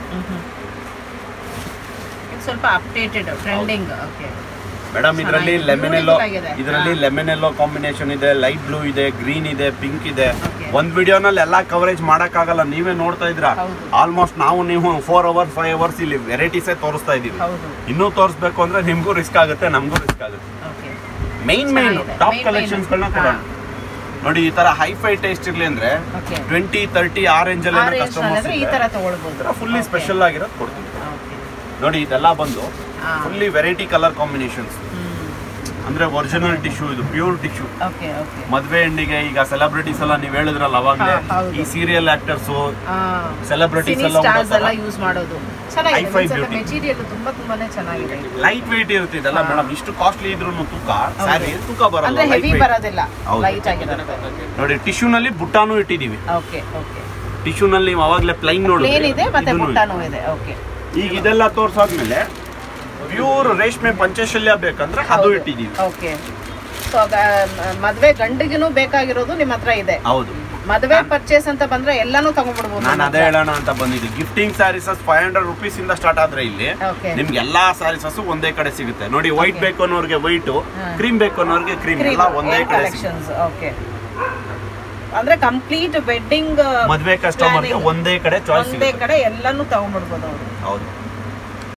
S4: ಇದು ಸ್ವಲ್ಪ ಅಪ್ಡೇಟೆಡ್ ಟ್ರೆಂಡಿಂಗ್ ಓಕೆ
S2: ಮೇಡಮ್ ಇದರಲ್ಲಿ
S4: ಚೆನ್ನಾಗಿದೆ.
S2: ಲೆಮನ್ ಎಲ್ಲೋ
S4: Beautiful ಆಗಿದೆ.
S2: ಇದರಲ್ಲಿ
S4: ಹಾ.
S2: ಲೆಮನ್ ಎಲ್ಲೋ ಕಾಂಬಿನೇಷನ್ ಇದೆ ಲೈಟ್ ಬ್ಲೂ ಇದೆ ಗ್ರೀನ್ ಇದೆ ಪಿಂಕ್ ಇದೆ
S4: Okay.
S2: ಒಂದ್ ವಿಡಿಯೋನಲ್ಲಿ ಎಲ್ಲಾ ಕವರೇಜ್ ಆಗಲ್ಲ ನೀವೇ ನೋಡ್ತಾ ಇದ್ರ
S4: ಹೌದು.
S2: ಆಲ್ಮೋಸ್ಟ್ ನಾವು ನೀವು ಫೋರ್ ಅವರ್ಸ್ ಫೈವ್ ಅವರ್ಸ್ ಇಲ್ಲಿ ವೆರೈಟೀಸೇ ತೋರಿಸ್ತಾ ಇದೀವಿ
S4: ಹೌದು
S2: ಇನ್ನೂ ತೋರಿಸ್ಬೇಕು ಅಂದ್ರೆ ನಿಮ್ಗೂ ರಿಸ್ಕ್ ಆಗುತ್ತೆ ನಮಗೂ ರಿಸ್ಕ್ ಆಗುತ್ತೆ
S4: ಓಕೆ
S2: ಮೈನ್ ಮೈನ್
S4: ಚೆನ್ನಾಗಿದೆ.
S2: Top
S4: Main,
S2: collections
S4: main.
S2: ಗಳನ್ನ ಕೊಡೋಣ ನೋಡಿ ಈ ತರ ಹೈಫೈ ಟೇಸ್ಟ್ ಇರ್ಲಿ ಅಂದ್ರೆ
S4: ಓಕೆ
S2: ಟ್ವೆಂಟಿ ತರ್ಟಿ ಆ ರೇಂಜ್
S4: ಆ
S2: ಅಲ್ಲಿ
S4: ರೇಂಜ್ ಅಂದ್ರೆ ಈ ತರ ತಗೊಳ್ಬೋದು
S2: ಫುಲ್ಲಿ
S4: Okay.
S2: ಸ್ಪೆಷಲ್ ಆಗಿರೋದು ಕೊಡ್ತೀವಿ
S4: ಓಕೆ
S2: ನೋಡಿ ಇದೆಲ್ಲ ಬಂದು
S4: ಹಾ.
S2: ಫುಲ್ಲಿ ವೆರೈಟಿ ಕಲರ್ ಕಾಂಬಿನೇಷನ್ಸ್
S4: ಹ್ಮ್
S2: ಅಂದ್ರೆ ಒರಿಜಿನಲ್ ಟಿಶ್ಯೂ ಇದು ಪ್ಯೂರ್ ಟಿಶ್ಯೂ
S4: ಓಕೆ ಓಕೆ
S2: ಮದ್ವೆ ಹೆಣ್ಣಿಗೆ ಈಗ ಸೆಲೆಬ್ರಿಟೀಸ್ ಎಲ್ಲ ನೀವ್ ಹೇಳಿದ್ರಲ್ಲ ಅವಾಗ್ಲೇ
S4: ಹಾ, ಹೌದು.
S2: ಈ ಸೀರಿಯಲ್ ಆಕ್ಟರ್ಸ್
S4: ಆ
S2: Celebrities
S4: ಸಿನಿ
S2: ಎಲ್ಲ
S4: ಸ್ಟಾರ್ಸ್ ಎಲ್ಲ
S2: ಉಂಟಲ್ಲ?
S4: ಯೂಸ್ ಮಾಡೋದು
S2: Hi-fi
S4: ಚೆನ್ನಾಗಿದೆ
S2: beauty.
S4: ಮೆಟೀರಿಯಲ್ ತುಂಬಾ ತುಂಬಾನೇ ಚೆನ್ನಾಗಿದೆ ಇದು.
S2: ಲೈಟ್ weight ಇರುತ್ತೆ ಇದೆಲ್ಲ
S4: ಹಾ.
S2: ಮೇಡಮ್ ಇಷ್ಟು ಕಾಸ್ಟ್ಲಿ ಇದ್ರು ತೂಕ ಸ್ಯಾರಿ ತೂಕ ಬರಲ್ಲ
S4: ಅಂದ್ರೆ
S2: light
S4: ಹೆವಿ
S2: weight.
S4: ಬರೋದಿಲ್ಲ
S2: ಹೌದು.
S4: ಲೈಟ್ ಆಗಿರುತ್ತೆ
S2: ನೋಡಿ ಟಿಶ್ಯೂ ನಲ್ಲಿ ಬುಟ್ಟಾನು ಇಟ್ಟಿದೀವಿ
S4: ಓಕೆ ಓಕೆ
S2: ಟಿಶ್ಯೂ ನಲ್ಲಿ ನೀವು ಅವಾಗ್ಲೇ ಪ್ಲೈನ್ ನೋಡಿ
S4: ಪ್ಲೇನ್ ಇದೆ ಮತ್ತೆ ಬುಟ್ಟಾನು ಇದೆ ಓಕೆ
S2: ಈಗ ಇದೆಲ್ಲ ತೋರ್ಸಾದ್ಮೇಲೆ ಪ್ಯೂರ್ ರೇಷ್ಮೆ ಪಂಚಶಲ್ಯ ಬೇಕಂದ್ರೆ ಅದು ಇಟ್ಟಿದೀವಿ
S4: ಓಕೆ ಸೊ ಮದ್ವೆ ಗಂಡಿಗಿನೂ ಬೇಕಾಗಿರೋದು ನಿಮ್ಮ ಹತ್ರ ಇದೆ
S2: ಹೌದು
S4: ಮದ್ವೆ ಪರ್ಚೇಸ್ ಅಂತ ಬಂದ್ರೆ ಎಲ್ಲಾನು ತಗೊಂಡ್ಬಿಡ್ಬೋದು
S2: ನಾನು ಅದೇ ಹೇಳೋಣ ಅಂತ ಬಂದಿದ್ದು gifting saris five hundred rupees ಇಂದ ಸ್ಟಾರ್ಟ್ ಆದ್ರೆ ಇಲ್ಲಿ
S4: ಓಕೆ
S2: ನಿಮ್ಗೆ ಎಲ್ಲಾ ಸ್ಯಾರೀಸಸ್ ಒಂದೇ ಕಡೆ ಸಿಗುತ್ತೆ ನೋಡಿ ವೈಟ್
S4: Okay.
S2: ಬೇಕು ಅನ್ನೋರ್ಗೆ ವೈಟ್
S4: ಹಾ.
S2: ಕ್ರೀಮ್ ಬೇಕು ಅನ್ನೋರ್ಗೆ ಕ್ರೀಮ್ ಎಲ್ಲ ಒಂದೇ ಕಡೆ ಸಿಗುತ್ತೆ
S4: ಕಲೆಕ್ಷನ್ಸ್ ಓಕೆ ಅಂದ್ರೆ ಕಂಪ್ಲೀಟ್ ವೆಡ್ಡಿಂಗ್
S2: ಮದ್ವೆ ಕಸ್ಟಮರ್ಗೆ ಒಂದೇ ಕಡೆ ಚಾಯ್ಸ್
S4: ಒಂದೇ
S2: ಸಿಗುತ್ತೆ
S4: ಕಡೆ ಎಲ್ಲಾನು ತಗೊಂಡ್ಬಿಡ್ಬೋದು ಅವರು
S2: ಹೌದು